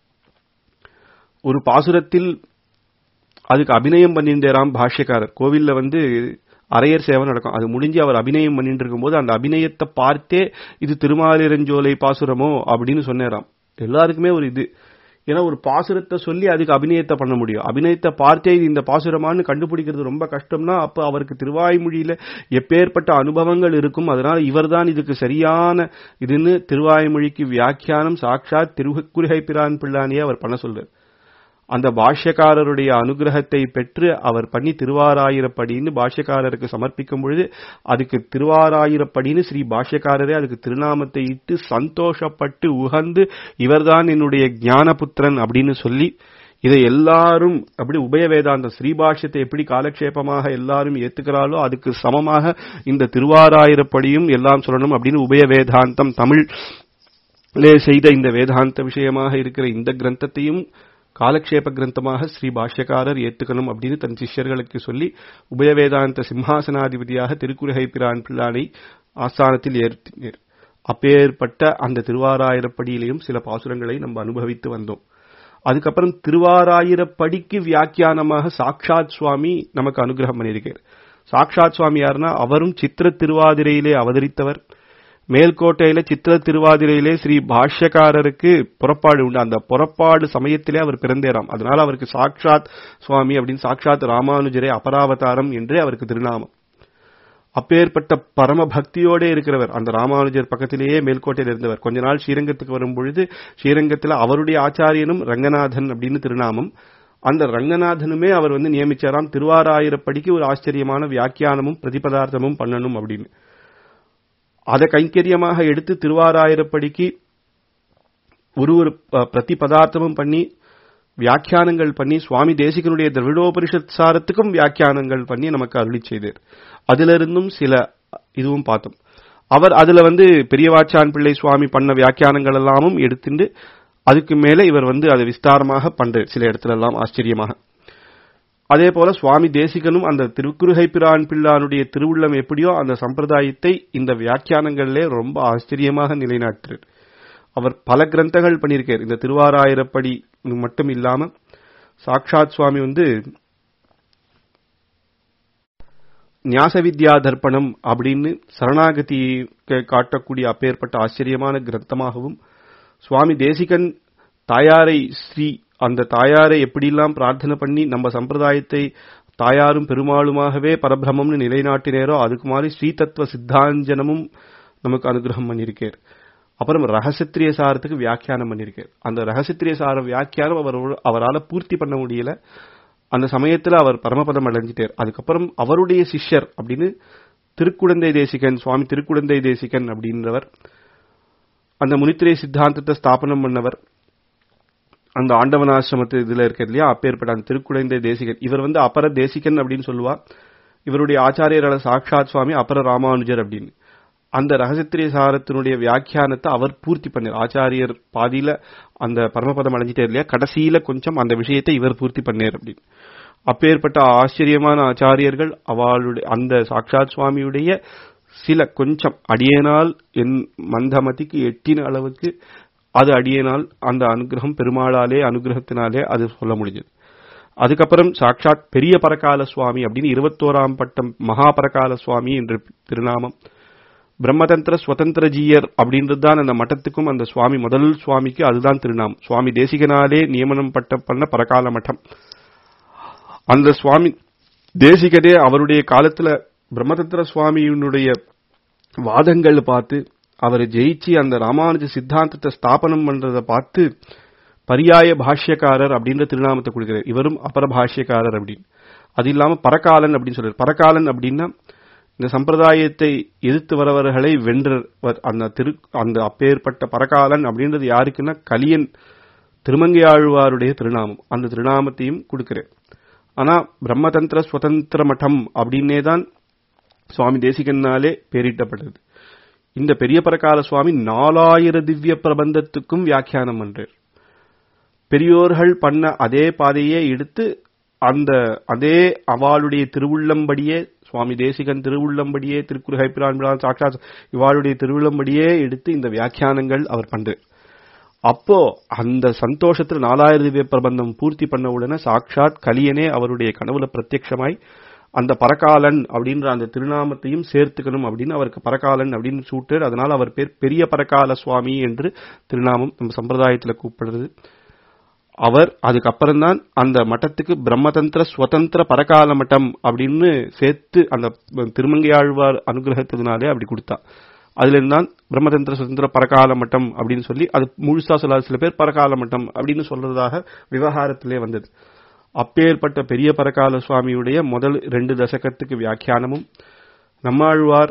[SPEAKER 1] ஒரு பாசுரத்தில் அதுக்கு அபிநயம் பண்ணியிருந்தாராம் பாஷ்யக்காரர் கோவில்ல வந்து அரையர் சேவை நடக்கும் அது முடிஞ்சு அவர் அபிநயம் பண்ணிட்டு இருக்கும்போது அந்த அபிநயத்தை பார்த்தே இது திருமாலிரஞ்சோலை பாசுரமோ அப்படின்னு சொன்னாராம் எல்லாருக்குமே ஒரு இது ஏன்னா ஒரு பாசுரத்தை சொல்லி அதுக்கு அபிநயத்தை பண்ண முடியும் அபிநயத்தை பார்த்தே இது இந்த பாசுரமான்னு கண்டுபிடிக்கிறது ரொம்ப கஷ்டம்னா அப்ப அவருக்கு திருவாய்மொழியில எப்பேற்பட்ட அனுபவங்கள் இருக்கும் அதனால இவர்தான் இதுக்கு சரியான இதுன்னு திருவாய்மொழிக்கு வியாக்கியானம் சாட்சாத் திருக்குறுகை பிரான் பிள்ளானியே அவர் பண்ண சொல்றார் அந்த பாஷ்யக்காரருடைய அனுகிரகத்தை பெற்று அவர் பண்ணி திருவாராயிரப்படின்னு பாஷ்யக்காரருக்கு சமர்ப்பிக்கும் பொழுது அதுக்கு திருவாராயிரப்படின்னு ஸ்ரீ பாஷ்யக்காரரே அதுக்கு திருநாமத்தை இட்டு சந்தோஷப்பட்டு உகந்து இவர்தான் என்னுடைய ஞானபுத்திரன் அப்படின்னு சொல்லி இதை எல்லாரும் அப்படி உபய வேதாந்த ஸ்ரீபாஷ்யத்தை எப்படி காலக்ஷேபமாக எல்லாரும் ஏத்துக்கிறாளோ அதுக்கு சமமாக இந்த திருவாராயிரப்படியும் எல்லாம் சொல்லணும் அப்படின்னு உபய வேதாந்தம் தமிழ் செய்த இந்த வேதாந்த விஷயமாக இருக்கிற இந்த கிரந்தத்தையும் காலக்ஷேப கிரந்தமாக ஸ்ரீ பாஷ்யக்காரர் ஏத்துக்கணும் அப்படின்னு தன் சிஷ்யர்களுக்கு சொல்லி உபய வேதாந்த சிம்ஹாசனாதிபதியாக திருக்குறகை பிரான் பிள்ளானை ஆஸ்தானத்தில் ஏற்றினர் அப்பேற்பட்ட அந்த திருவாராயிரப்படியிலையும் சில பாசுரங்களை நம்ம அனுபவித்து வந்தோம் அதுக்கப்புறம் திருவாராயிரப்படிக்கு வியாக்கியானமாக சாக்ஷாத் சுவாமி நமக்கு அனுகிரகம் பண்ணியிருக்கார் சாக்ஷாத் சுவாமி யாருன்னா அவரும் சித்திர திருவாதிரையிலே அவதரித்தவர் மேல்கோட்டையில சித்திர திருவாதிரையிலே ஸ்ரீ பாஷ்யக்காரருக்கு புறப்பாடு உண்டு அந்த புறப்பாடு சமயத்திலே அவர் பிறந்தேராம் அதனால அவருக்கு சாக்ஷாத் சுவாமி அப்படின்னு சாக்ஷாத் ராமானுஜரே அபராவதாரம் என்றே அவருக்கு திருநாமம் அப்பேற்பட்ட பரம பக்தியோட இருக்கிறவர் அந்த ராமானுஜர் பக்கத்திலேயே மேல்கோட்டையில் இருந்தவர் கொஞ்ச நாள் ஸ்ரீரங்கத்துக்கு வரும் பொழுது ஸ்ரீரங்கத்தில் அவருடைய ஆச்சாரியனும் ரங்கநாதன் அப்படின்னு திருநாமம் அந்த ரங்கநாதனுமே அவர் வந்து நியமிச்சாராம் திருவாராயிரப்படிக்கு ஒரு ஆச்சரியமான வியாக்கியானமும் பிரதிபதார்த்தமும் பண்ணணும் அப்படின்னு அதை கைங்கரியமாக எடுத்து திருவாராயிரப்படிக்கு ஒரு ஒரு பிரதி பதார்த்தமும் பண்ணி வியாக்கியானங்கள் பண்ணி சுவாமி தேசிகனுடைய திரவிடோபரிஷத் சாரத்துக்கும் வியாக்கியானங்கள் பண்ணி நமக்கு அருளி செய்தார் அதிலிருந்தும் சில இதுவும் பார்த்தோம் அவர் அதுல வந்து பெரியவாச்சான் பிள்ளை சுவாமி பண்ண வியாக்கியானங்கள் எல்லாமும் எடுத்துட்டு அதுக்கு மேல இவர் வந்து அதை விஸ்தாரமாக பண்ற சில இடத்துல எல்லாம் ஆச்சரியமாக அதே போல சுவாமி தேசிகனும் அந்த திருக்குறுகை பிரான் பிள்ளானுடைய திருவுள்ளம் எப்படியோ அந்த சம்பிரதாயத்தை இந்த வியாக்கியானங்களிலே ரொம்ப ஆச்சரியமாக நிலைநாட்டுறார் அவர் பல கிரந்தங்கள் பண்ணியிருக்கார் இந்த திருவாராயிரப்படி மட்டும் இல்லாம சாக்ஷாத் சுவாமி வந்து ஞாச வித்யா தர்ப்பணம் அப்படின்னு சரணாகதி காட்டக்கூடிய அப்பேற்பட்ட ஆச்சரியமான கிரந்தமாகவும் சுவாமி தேசிகன் தாயாரை ஸ்ரீ அந்த தாயாரை எப்படியெல்லாம் பிரார்த்தனை பண்ணி நம்ம சம்பிரதாயத்தை தாயாரும் பெருமாளுமாகவே பரபிரமம்னு நிலைநாட்டினேரோ அதுக்கு மாதிரி ஸ்ரீதத்துவ சித்தாஞ்சனமும் நமக்கு அனுகிரகம் பண்ணியிருக்கார் அப்புறம் ரகசித்திரிய சாரத்துக்கு வியாக்கியானம் பண்ணியிருக்கார் அந்த ரகசித்திரிய சார வியாக்கியானம் அவர் அவரால் பூர்த்தி பண்ண முடியல அந்த சமயத்துல அவர் பரமபதம் அடைஞ்சிட்டார் அதுக்கப்புறம் அவருடைய சிஷ்யர் அப்படின்னு திருக்குழந்தை தேசிகன் சுவாமி திருக்குழந்தை தேசிகன் அப்படின்றவர் அந்த முனித்திரை சித்தாந்தத்தை ஸ்தாபனம் பண்ணவர் அந்த ஆண்டவனாசிரமத்து இதுல இருக்க இல்லையா அப்பேற்பட்ட அந்த திருக்குழந்தை தேசிகன் இவர் வந்து அபர தேசிகன் அப்படின்னு சொல்லுவா இவருடைய ஆச்சாரியரான சாக்ஷாத் சுவாமி அபர ராமானுஜர் அப்படின்னு அந்த ரகசித்திரிய சாரத்தினுடைய வியாக்கியானத்தை அவர் பூர்த்தி பண்ணார் ஆச்சாரியர் பாதியில அந்த பரமபதம் அடைஞ்சிட்டே இல்லையா கடைசியில கொஞ்சம் அந்த விஷயத்தை இவர் பூர்த்தி பண்ணார் அப்படின்னு அப்பேற்பட்ட ஆச்சரியமான ஆச்சாரியர்கள் அவளுடைய அந்த சாக்ஷாத் சுவாமியுடைய சில கொஞ்சம் அடியனால் என் மந்தமதிக்கு எட்டின அளவுக்கு அது அடியனால் அந்த அனுகிரகம் பெருமாளாலே அனுகிரகத்தினாலே அது சொல்ல முடிஞ்சது அதுக்கப்புறம் சாட்சாத் பெரிய பரகால சுவாமி அப்படின்னு இருபத்தோராம் பட்டம் மகா பரகால சுவாமி என்ற திருநாமம் பிரம்மதந்திர சுதந்திர ஜீயர் அப்படின்றது தான் அந்த மட்டத்துக்கும் அந்த சுவாமி முதல் சுவாமிக்கு அதுதான் திருநாமம் சுவாமி தேசிகனாலே நியமனம் பட்ட பண்ண பரகால மட்டம் அந்த சுவாமி தேசிகனே அவருடைய காலத்துல பிரம்மதந்திர சுவாமியினுடைய வாதங்கள் பார்த்து அவர் ஜெயிச்சு அந்த ராமானுஜ சித்தாந்தத்தை ஸ்தாபனம் பண்றதை பார்த்து பரியாய பாஷ்யக்காரர் அப்படின்ற திருநாமத்தை கொடுக்கிறார் இவரும் அபர பாஷ்யக்காரர் அப்படின்னு அது இல்லாம பரகாலன் அப்படின்னு சொல்றாரு பரகாலன் அப்படின்னா இந்த சம்பிரதாயத்தை எதிர்த்து வரவர்களை வென்றவர் அந்த திரு அந்த அப்பேற்பட்ட பரகாலன் அப்படின்றது யாருக்குன்னா கலியன் திருமங்கையாழ்வாருடைய திருநாமம் அந்த திருநாமத்தையும் கொடுக்கிறேன் ஆனா பிரம்மதந்திர சுதந்திர மட்டம் அப்படின்னே தான் சுவாமி தேசிகன்னாலே பேரிட்டப்பட்டது இந்த பெரிய பரகால சுவாமி நாலாயிர திவ்ய பிரபந்தத்துக்கும் வியாக்கியானம் பண்றார் பெரியோர்கள் பண்ண அதே பாதையே எடுத்து அந்த அதே அவளுடைய திருவுள்ளம்படியே சுவாமி தேசிகன் திருவுள்ளம்படியே திருக்குறுகை பிரான் சாட்சாத் இவாளுடைய திருவுள்ளம்படியே எடுத்து இந்த வியாக்கியானங்கள் அவர் பண்றார் அப்போ அந்த சந்தோஷத்துல நாலாயிரம் திவ்ய பிரபந்தம் பூர்த்தி பண்ண உடனே சாட்சாத் கலியனே அவருடைய கனவுல பிரத்யட்சமாய் அந்த பரகாலன் அப்படின்ற அந்த திருநாமத்தையும் சேர்த்துக்கணும் அப்படின்னு அவருக்கு பரகாலன் அப்படின்னு சூட்டார் அதனால அவர் பேர் பெரிய பரகால சுவாமி என்று திருநாமம் நம்ம சம்பிரதாயத்துல கூப்பிடுறது அவர் அதுக்கப்புறம் தான் அந்த மட்டத்துக்கு பிரம்மதந்திர ஸ்வதந்திர பரகால மட்டம் அப்படின்னு சேர்த்து அந்த திருமங்கையாழ்வார் அனுகிரகத்தினாலே அப்படி கொடுத்தா அதுல இருந்தான் பிரம்மதந்திர சுதந்திர பரகால மட்டம் அப்படின்னு சொல்லி அது முழுசா சொல்லாத சில பேர் பரகால மட்டம் அப்படின்னு சொல்றதாக விவகாரத்திலே வந்தது அப்பேற்பட்ட பெரிய பரகால சுவாமியுடைய முதல் ரெண்டு தசகத்துக்கு வியாக்கியானமும் நம்மாழ்வார்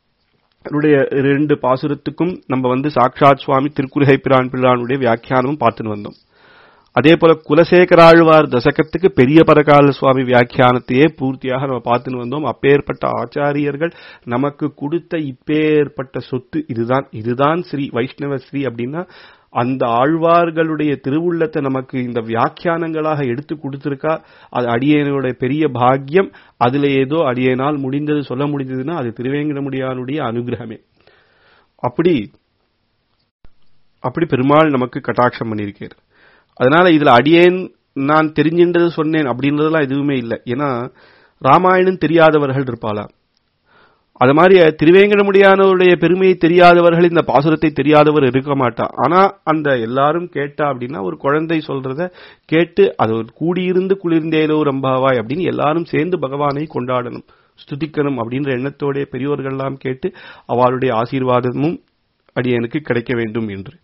[SPEAKER 1] ரெண்டு பாசுரத்துக்கும் நம்ம வந்து சாட்சாத் சுவாமி திருக்குறுகை பிரான் பிள்ளானுடைய வியாக்கியானமும் பார்த்துன்னு வந்தோம் அதே போல குலசேகராழ்வார் தசகத்துக்கு பெரிய பரகால சுவாமி வியாக்கியானத்தையே பூர்த்தியாக நம்ம பார்த்துன்னு வந்தோம் அப்பேற்பட்ட ஆச்சாரியர்கள் நமக்கு கொடுத்த இப்பேற்பட்ட சொத்து இதுதான் இதுதான் ஸ்ரீ வைஷ்ணவ ஸ்ரீ அப்படின்னா அந்த ஆழ்வார்களுடைய திருவுள்ளத்தை நமக்கு இந்த வியாக்கியானங்களாக எடுத்து கொடுத்திருக்கா அது அடியனுடைய பெரிய பாக்கியம் அதுல ஏதோ அடியனால் முடிந்தது சொல்ல முடிந்ததுன்னா அது திருவேங்கடமுடியானுடைய அனுகிரகமே அப்படி அப்படி பெருமாள் நமக்கு கட்டாட்சம் பண்ணியிருக்கார் அதனால இதுல அடியேன் நான் தெரிஞ்சின்றது சொன்னேன் அப்படின்றதெல்லாம் எதுவுமே இல்லை ஏன்னா ராமாயணம் தெரியாதவர்கள் இருப்பாளா அது மாதிரி திருவேங்கடமுடியானவருடைய பெருமையை தெரியாதவர்கள் இந்த பாசுரத்தை தெரியாதவர் இருக்க மாட்டா ஆனா அந்த எல்லாரும் கேட்டா அப்படின்னா ஒரு குழந்தை சொல்றத கேட்டு அது கூடியிருந்து குளிர்ந்தேலோ ரம்பாவாய் அப்படின்னு எல்லாரும் சேர்ந்து பகவானை கொண்டாடணும் ஸ்துதிக்கணும் அப்படின்ற எண்ணத்தோடைய பெரியோர்கள் எல்லாம் கேட்டு அவளுடைய ஆசீர்வாதமும் அடியனுக்கு கிடைக்க வேண்டும் என்று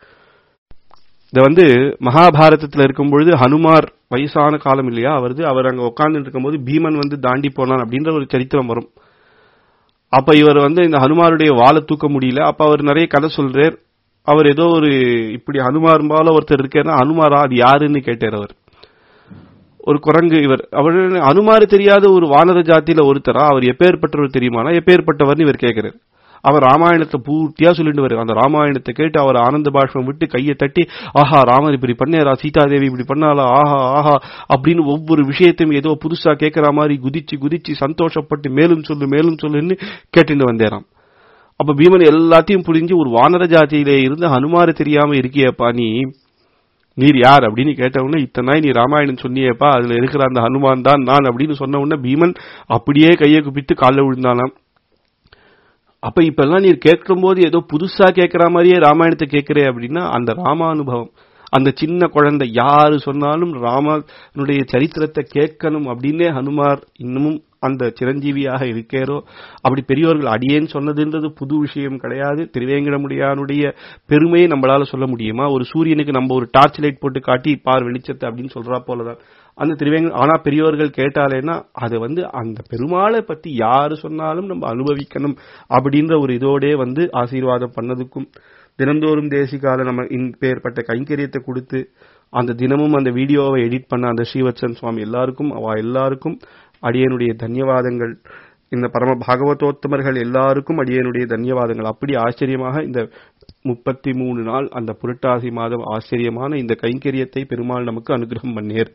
[SPEAKER 1] இத வந்து மகாபாரதத்துல இருக்கும் பொழுது ஹனுமார் வயசான காலம் இல்லையா அவரது அவர் அங்க உட்கார்ந்து இருக்கும்போது பீமன் வந்து தாண்டி போனான் அப்படின்ற ஒரு சரித்திரம் வரும் அப்ப இவர் வந்து இந்த ஹனுமாருடைய வாழை தூக்க முடியல அப்ப அவர் நிறைய கதை சொல்றார் அவர் ஏதோ ஒரு இப்படி ஹனுமார் போல ஒருத்தர் இருக்காருன்னா ஹனுமாரா அது யாருன்னு கேட்டார் அவர் ஒரு குரங்கு இவர் அவர் அனுமாறு தெரியாத ஒரு வானர ஜாத்தியில ஒருத்தரா அவர் எப்பேற்பட்டவர் தெரியுமானா எப்பேற்பட்டவர்னு இவர் கேட்கிறார் அவர் ராமாயணத்தை பூர்த்தியா சொல்லிட்டு வருவார் அந்த ராமாயணத்தை கேட்டு அவர் ஆனந்த பாஷ்பம் விட்டு கையை தட்டி ஆஹா ராமர் இப்படி பண்ணாரா சீதாதேவி இப்படி பண்ணாலா ஆஹா ஆஹா அப்படின்னு ஒவ்வொரு விஷயத்தையும் ஏதோ புதுசா கேட்கிற மாதிரி குதிச்சு குதிச்சு சந்தோஷப்பட்டு மேலும் சொல்லு மேலும் சொல்லுன்னு கேட்டுட்டு வந்தேராம் அப்ப பீமன் எல்லாத்தையும் புரிஞ்சு ஒரு வானர ஜாதியிலே இருந்து ஹனுமாரு தெரியாம இருக்கியப்பா நீ நீர் யார் அப்படின்னு கேட்டவுடனே இத்தனை நாய் நீ ராமாயணம் சொன்னியேப்பா அதுல இருக்கிற அந்த ஹனுமான் தான் நான் அப்படின்னு சொன்ன உடனே பீமன் அப்படியே கையை குப்பித்து காலில் விழுந்தானாம் அப்ப இப்ப எல்லாம் நீர் கேட்கும் போது ஏதோ புதுசா கேட்கிற மாதிரியே ராமாயணத்தை கேட்கிறே அப்படின்னா அந்த ராமானுபவம் அந்த சின்ன குழந்தை யாரு சொன்னாலும் ராமனுடைய சரித்திரத்தை கேட்கணும் அப்படின்னே ஹனுமார் இன்னமும் அந்த சிரஞ்சீவியாக இருக்கேரோ அப்படி பெரியோர்கள் அடியேன்னு சொன்னதுன்றது புது விஷயம் கிடையாது திருவேங்கடமுடியானுடைய பெருமையை நம்மளால சொல்ல முடியுமா ஒரு சூரியனுக்கு நம்ம ஒரு டார்ச் லைட் போட்டு காட்டி பார் வெளிச்சத்தை அப்படின்னு சொல்றா போலதான் அந்த திருவேங்க ஆனா பெரியவர்கள் கேட்டாலேன்னா அது வந்து அந்த பெருமாளை பத்தி யாரு சொன்னாலும் நம்ம அனுபவிக்கணும் அப்படின்ற ஒரு இதோடே வந்து ஆசீர்வாதம் பண்ணதுக்கும் தினந்தோறும் தேசிகால நம்ம பேர்பட்ட கைங்கரியத்தை கொடுத்து அந்த தினமும் அந்த வீடியோவை எடிட் பண்ண அந்த ஸ்ரீவத்சன் சுவாமி எல்லாருக்கும் அவ எல்லாருக்கும் அடியனுடைய தன்யவாதங்கள் இந்த பரம பாகவதோத்தமர்கள் எல்லாருக்கும் அடியனுடைய தன்யவாதங்கள் அப்படி ஆச்சரியமாக இந்த முப்பத்தி மூணு நாள் அந்த புரட்டாசி மாதம் ஆச்சரியமான இந்த கைங்கரியத்தை பெருமாள் நமக்கு அனுகிரகம் பண்ணேர்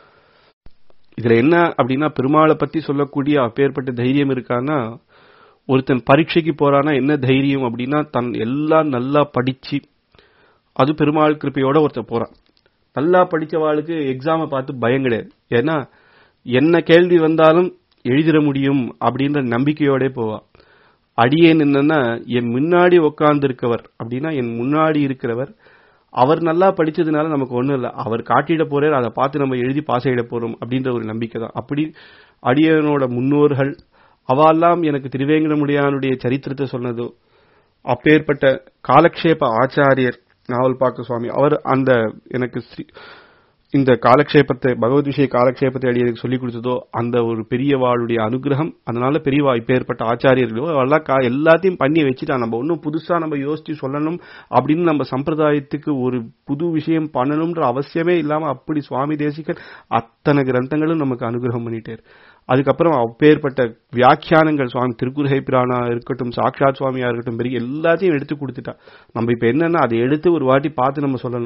[SPEAKER 1] இதுல என்ன அப்படின்னா பெருமாளை பத்தி சொல்லக்கூடிய அப்பேற்பட்ட தைரியம் இருக்கான்னா ஒருத்தன் பரீட்சைக்கு போறானா என்ன தைரியம் அப்படின்னா தன் எல்லாம் நல்லா படிச்சு அது பெருமாள் கிருப்பையோட ஒருத்தன் போறான் நல்லா படிச்சவாளுக்கு எக்ஸாமை பார்த்து பயம் கிடையாது ஏன்னா என்ன கேள்வி வந்தாலும் எழுதிட முடியும் அப்படின்ற நம்பிக்கையோட போவா அடியேன் என்னன்னா என் முன்னாடி உட்கார்ந்து இருக்கவர் அப்படின்னா என் முன்னாடி இருக்கிறவர் அவர் நல்லா படிச்சதுனால நமக்கு ஒண்ணும் இல்லை அவர் காட்டிட போறார் அதை பார்த்து நம்ம எழுதி பாஸ் ஆகிட போறோம் அப்படின்ற ஒரு நம்பிக்கை தான் அப்படி அடியனோட முன்னோர்கள் அவெல்லாம் எனக்கு திருவேங்கடமுடியானுடைய சரித்திரத்தை சொன்னதோ அப்பேற்பட்ட காலக்ஷேப ஆச்சாரியர் நாவல் பாக்க சுவாமி அவர் அந்த எனக்கு இந்த காலக்ஷேபத்தை பகவத் விஷய காலக்ஷேபத்தை அடியதுக்கு சொல்லிக் கொடுத்ததோ அந்த ஒரு பெரியவாளுடைய அனுகிரகம் அதனால பெரியவா இப்பேற்பட்ட ஆச்சாரியர்களோ எல்லாம் எல்லாத்தையும் பண்ணி வச்சுட்டா நம்ம ஒன்றும் புதுசா நம்ம யோசிச்சு சொல்லணும் அப்படின்னு நம்ம சம்பிரதாயத்துக்கு ஒரு புது விஷயம் பண்ணணும்ன்ற அவசியமே இல்லாம அப்படி சுவாமி தேசிகன் அத்தனை கிரந்தங்களும் நமக்கு அனுகிரகம் பண்ணிட்டார் அதுக்கப்புறம் அப்பேற்பட்ட வியாக்கியானங்கள் சுவாமி திருக்குறுகை பிரானா இருக்கட்டும் சாக்ஷாத் சுவாமியா இருக்கட்டும் பெரிய எல்லாத்தையும் எடுத்து கொடுத்துட்டா நம்ம இப்ப என்னன்னா அதை எடுத்து ஒரு வாட்டி பார்த்து நம்ம சொல்லணும்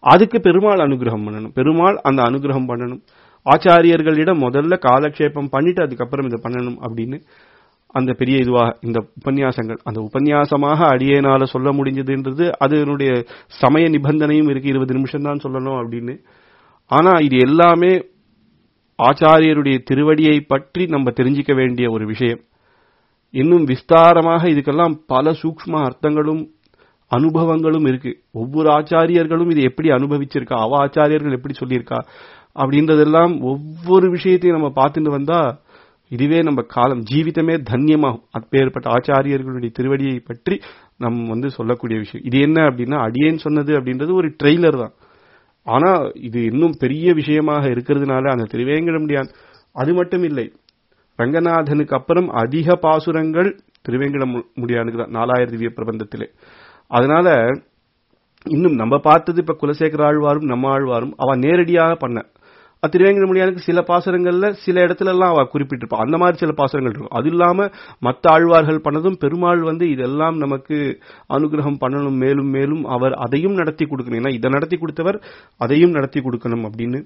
[SPEAKER 1] அதுக்கு பெருமாள் அனுகிரகம் பண்ணணும் பெருமாள் அந்த அனுகிரகம் பண்ணணும் ஆச்சாரியர்களிடம் முதல்ல காலக்ஷேபம் பண்ணிட்டு அதுக்கப்புறம் இதை பண்ணணும் அப்படின்னு அந்த பெரிய இதுவா இந்த உபன்யாசங்கள் அந்த உபன்யாசமாக அடியேனால சொல்ல முடிஞ்சதுன்றது அதனுடைய சமய நிபந்தனையும் இருக்கு இருபது நிமிஷம் தான் சொல்லணும் அப்படின்னு ஆனா இது எல்லாமே ஆச்சாரியருடைய திருவடியை பற்றி நம்ம தெரிஞ்சிக்க வேண்டிய ஒரு விஷயம் இன்னும் விஸ்தாரமாக இதுக்கெல்லாம் பல சூக்ஷ்ம அர்த்தங்களும் அனுபவங்களும் இருக்கு ஒவ்வொரு ஆச்சாரியர்களும் இதை எப்படி அனுபவிச்சிருக்கா அவ ஆச்சாரியர்கள் எப்படி சொல்லியிருக்கா அப்படின்றதெல்லாம் ஒவ்வொரு விஷயத்தையும் நம்ம பார்த்துட்டு வந்தா இதுவே நம்ம காலம் ஜீவிதமே தன்யமாகும் அப்பேற்பட்ட ஆச்சாரியர்களுடைய திருவடியை பற்றி நம்ம வந்து சொல்லக்கூடிய விஷயம் இது என்ன அப்படின்னா அடியேன் சொன்னது அப்படின்றது ஒரு ட்ரெய்லர் தான் ஆனா இது இன்னும் பெரிய விஷயமாக இருக்கிறதுனால அந்த திருவேங்கடமுடியான் அது மட்டும் இல்லை ரங்கநாதனுக்கு அப்புறம் அதிக பாசுரங்கள் திருவேங்கட முடியானுக்கு தான் நாலாயிரம் திவ்ய பிரபந்தத்திலே அதனால இன்னும் நம்ம பார்த்தது இப்ப குலசேகர ஆழ்வாரும் நம்ம ஆழ்வாரும் அவ நேரடியாக பண்ண திருவேங்கட முடியானுக்கு சில பாசுரங்கள்ல சில இடத்துல எல்லாம் அவ குறிப்பிட்டிருப்பா அந்த மாதிரி சில பாசுரங்கள் இருக்கும் அது இல்லாம மத்த ஆழ்வார்கள் பண்ணதும் பெருமாள் வந்து இதெல்லாம் நமக்கு அனுகிரகம் பண்ணணும் மேலும் மேலும் அவர் அதையும் நடத்தி கொடுக்கணும் ஏன்னா இதை நடத்தி கொடுத்தவர் அதையும் நடத்தி கொடுக்கணும் அப்படின்னு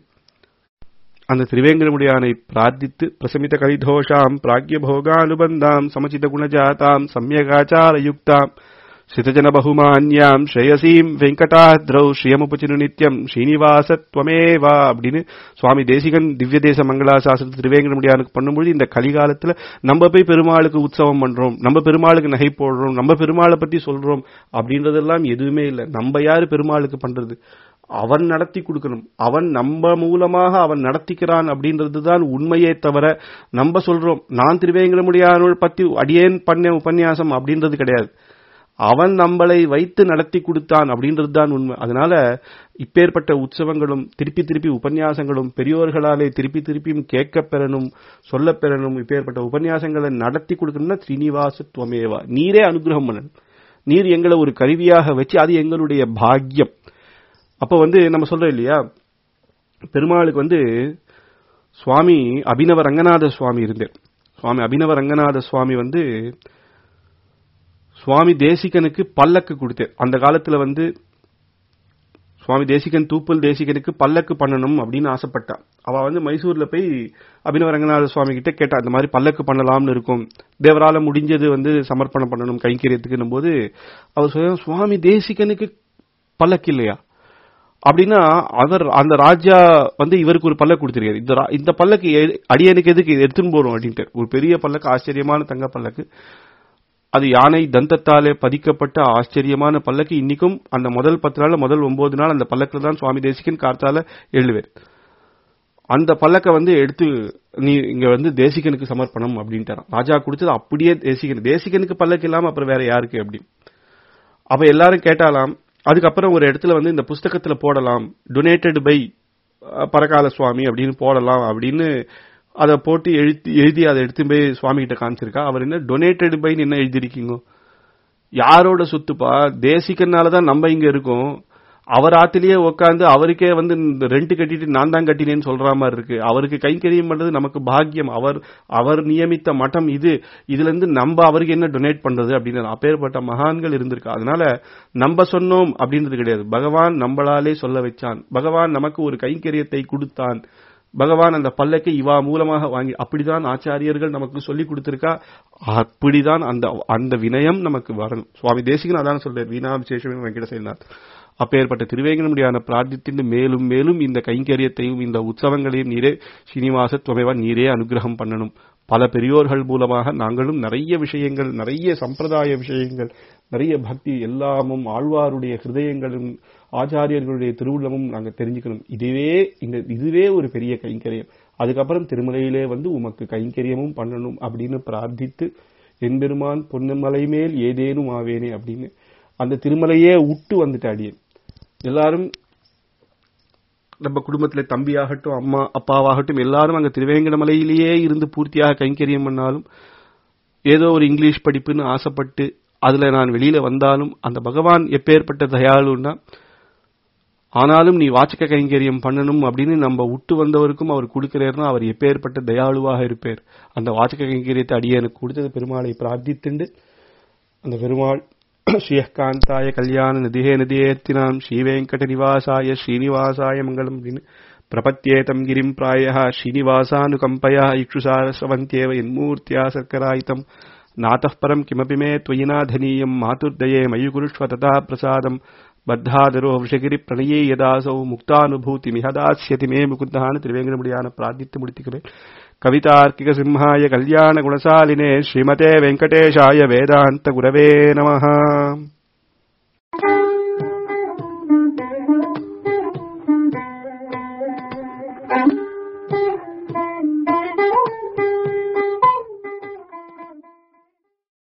[SPEAKER 1] அந்த திரிவேங்கடமுடியானை பிரார்த்தித்து பிரசமித கலிதோஷாம் பிராக்ய போகானுபந்தாம் சமச்சித குணஜாதாம் சமயகாச்சார யுக்தாம் சிதஜன பகுமான்யாம் ஸ்ரேயசீம் வெங்கடாத்ரௌ ஸ்ரீயமுபச்சினு நித்யம் ஸ்ரீனிவாச துவமேவா அப்படின்னு சுவாமி தேசிகன் திவ்ய தேச மங்களாசாசனத்து திருவேங்கடமுடியானுக்கு பண்ணும்பொழுது இந்த கலிகாலத்துல நம்ம போய் பெருமாளுக்கு உற்சவம் பண்றோம் நம்ம பெருமாளுக்கு நகை போடுறோம் நம்ம பெருமாளை பத்தி சொல்றோம் அப்படின்றதெல்லாம் எதுவுமே இல்லை நம்ம யாரு பெருமாளுக்கு பண்றது அவன் நடத்தி கொடுக்கணும் அவன் நம்ம மூலமாக அவன் நடத்திக்கிறான் அப்படின்றது தான் உண்மையே தவிர நம்ம சொல்றோம் நான் திருவேங்கடமுடியானோள் பத்தி அடியேன் பண்ண உபன்யாசம் அப்படின்றது கிடையாது அவன் நம்மளை வைத்து நடத்தி கொடுத்தான் அப்படின்றது தான் உண்மை அதனால இப்பேற்பட்ட உற்சவங்களும் திருப்பி திருப்பி உபன்யாசங்களும் பெரியோர்களாலே திருப்பி திருப்பியும் கேட்க பெறணும் சொல்ல பெறணும் இப்பேற்பட்ட உபன்யாசங்களை நடத்தி கொடுக்கணும்னா ஸ்ரீனிவாச துவமேவா நீரே அனுகிரகம் பண்ணணும் நீர் எங்களை ஒரு கருவியாக வச்சு அது எங்களுடைய பாக்கியம் அப்ப வந்து நம்ம சொல்றோம் இல்லையா பெருமாளுக்கு வந்து சுவாமி அபினவ ரங்கநாத சுவாமி இருந்தார் சுவாமி அபினவ ரங்கநாத சுவாமி வந்து சுவாமி தேசிகனுக்கு பல்லக்கு கொடுத்தார் அந்த காலத்துல வந்து சுவாமி தேசிகன் தூப்பல் தேசிகனுக்கு பல்லக்கு பண்ணணும் அப்படின்னு ஆசைப்பட்டான் அவ வந்து மைசூர்ல போய் அபினவ ரங்கநாத சுவாமி கிட்ட கேட்டா இந்த மாதிரி பல்லக்கு பண்ணலாம்னு இருக்கும் தேவரால முடிஞ்சது வந்து சமர்ப்பணம் பண்ணணும் கைங்கரியத்துக்குன்னும் போது அவர் சொல்ல சுவாமி தேசிகனுக்கு பல்லக்கு இல்லையா அப்படின்னா அவர் அந்த ராஜா வந்து இவருக்கு ஒரு பல்லக்கு கொடுத்திருக்காரு இந்த இந்த பல்லக்கு அடியனுக்கு எதுக்கு எடுத்துன்னு போறோம் அப்படின்ட்டு ஒரு பெரிய பல்லக்கு ஆச்சரியமான தங்க பல்லக்கு அது யானை தந்தத்தாலே பதிக்கப்பட்ட ஆச்சரியமான பல்லக்கு இன்னைக்கும் அந்த முதல் பத்து நாள் முதல் ஒன்பது நாள் அந்த பல்லக்கில் தான் சுவாமி தேசிகன் கார்த்தால எழுவேர் அந்த பல்லக்க வந்து எடுத்து நீ இங்க வந்து தேசிகனுக்கு சமர்ப்பணம் அப்படின்ட்டாராம் ராஜா கொடுத்தது அப்படியே தேசிகன் தேசிகனுக்கு பல்லக்கு இல்லாம அப்புறம் வேற யாருக்கு அப்படி அப்ப எல்லாரும் கேட்டாலாம் அதுக்கப்புறம் ஒரு இடத்துல வந்து இந்த புஸ்தகத்துல போடலாம் டொனேட்டட் பை பரகால சுவாமி அப்படின்னு போடலாம் அப்படின்னு அதை போட்டு எழுதி எழுதி அதை எடுத்து போய் சுவாமி கிட்ட காமிச்சிருக்கா அவர் என்ன டொனேட்டட் பைன்னு என்ன எழுதிருக்கீங்க யாரோட சொத்துப்பா தேசிக்கனாலதான் நம்ம இங்க இருக்கோம் அவர் ஆத்திலேயே உட்காந்து அவருக்கே வந்து ரெண்ட் கட்டிட்டு நான் தான் கட்டினேன்னு சொல்ற மாதிரி இருக்கு அவருக்கு கைங்கரியம் பண்றது நமக்கு பாக்கியம் அவர் அவர் நியமித்த மட்டம் இது இதுல இருந்து நம்ம அவருக்கு என்ன டொனேட் பண்றது அப்படின்னு அப்பேற்பட்ட மகான்கள் இருந்திருக்கு அதனால நம்ம சொன்னோம் அப்படின்றது கிடையாது பகவான் நம்மளாலே சொல்ல வச்சான் பகவான் நமக்கு ஒரு கைங்கரியத்தை கொடுத்தான் பகவான் அந்த பல்லக்கை இவா மூலமாக வாங்கி அப்படிதான் ஆச்சாரியர்கள் நமக்கு சொல்லி கொடுத்திருக்கா அப்படிதான் அந்த அந்த வினயம் நமக்கு வரணும் சுவாமி தேசிகன் அதான் சொல்றார் வீணா விசேஷமே வெங்கட செயல்நாத் அப்பேற்பட்ட திருவேங்கடமுடியான பிரார்த்தித்து மேலும் மேலும் இந்த கைங்கரியத்தையும் இந்த உற்சவங்களையும் நீரே ஸ்ரீனிவாச துவமேவா நீரே அனுகிரகம் பண்ணணும் பல பெரியோர்கள் மூலமாக நாங்களும் நிறைய விஷயங்கள் நிறைய சம்பிரதாய விஷயங்கள் நிறைய பக்தி எல்லாமும் ஆழ்வாருடைய ஹிருதயங்களும் ஆச்சாரியர்களுடைய திருவுள்ளமும் நாங்க தெரிஞ்சுக்கணும் இதுவே இந்த இதுவே ஒரு பெரிய கைங்கரியம் அதுக்கப்புறம் திருமலையிலே வந்து உமக்கு கைங்கரியமும் பண்ணணும் அப்படின்னு பிரார்த்தித்து எம்பெருமான் பொன்னமலை மேல் ஏதேனும் ஆவேனே அப்படின்னு அந்த திருமலையே விட்டு வந்துட்டு அடியேன் எல்லாரும் நம்ம குடும்பத்துல தம்பியாகட்டும் அம்மா அப்பாவாகட்டும் எல்லாரும் அங்க திருவேங்கடமலையிலேயே இருந்து பூர்த்தியாக கைங்கரியம் பண்ணாலும் ஏதோ ஒரு இங்கிலீஷ் படிப்புன்னு ஆசைப்பட்டு அதுல நான் வெளியில வந்தாலும் அந்த பகவான் எப்பேற்பட்ட தயாளுன்னா ஆனாலும் நீ வாச்சக கைங்கரியம் பண்ணணும் அப்படின்னு நம்ம விட்டு வந்தவருக்கும் அவர் கொடுக்கிறாருன்னா அவர் எப்பேற்பட்ட தயாளுவாக இருப்பார் அந்த வாச்சக கைங்கரியத்தை அடியே எனக்கு கொடுத்தது பெருமாளை பிரார்த்தித்துண்டு அந்த பெருமாள் ஸ்ரீயகாந்தாய கல்யாண நிதியே நிதியேத்தினாம் ஸ்ரீவேங்கடநிவாசாய ஸ்ரீனிவாசாய மங்களம் அப்படின்னு பிரபத்யேதம் கிரிம் பிராயः श्रीनिवासानुकम्पया इक्षुसारस्रवन्त्येव यन्मूर्त्या सर्करायितम् नातः परम् किमपि मे त्वयि नाधनीयम् मातुर्दये मयि कुरुष्व तथा प्रसादम् பத்தாதரோ விஷகிரி பிரணயே யதாசௌ முக்தானுபூதிமிஹ தாஸ்யதி மே முகுந்தான திருவேங்கடமுடியான பிரார்த்தித்து முடித்துக்கிறேன் கவிதார்க்கிக சிம்ஹாய கல்யாண குணசாலினே ஸ்ரீமதே வெங்கடேஷாய வேதாந்த குரவே நமஹ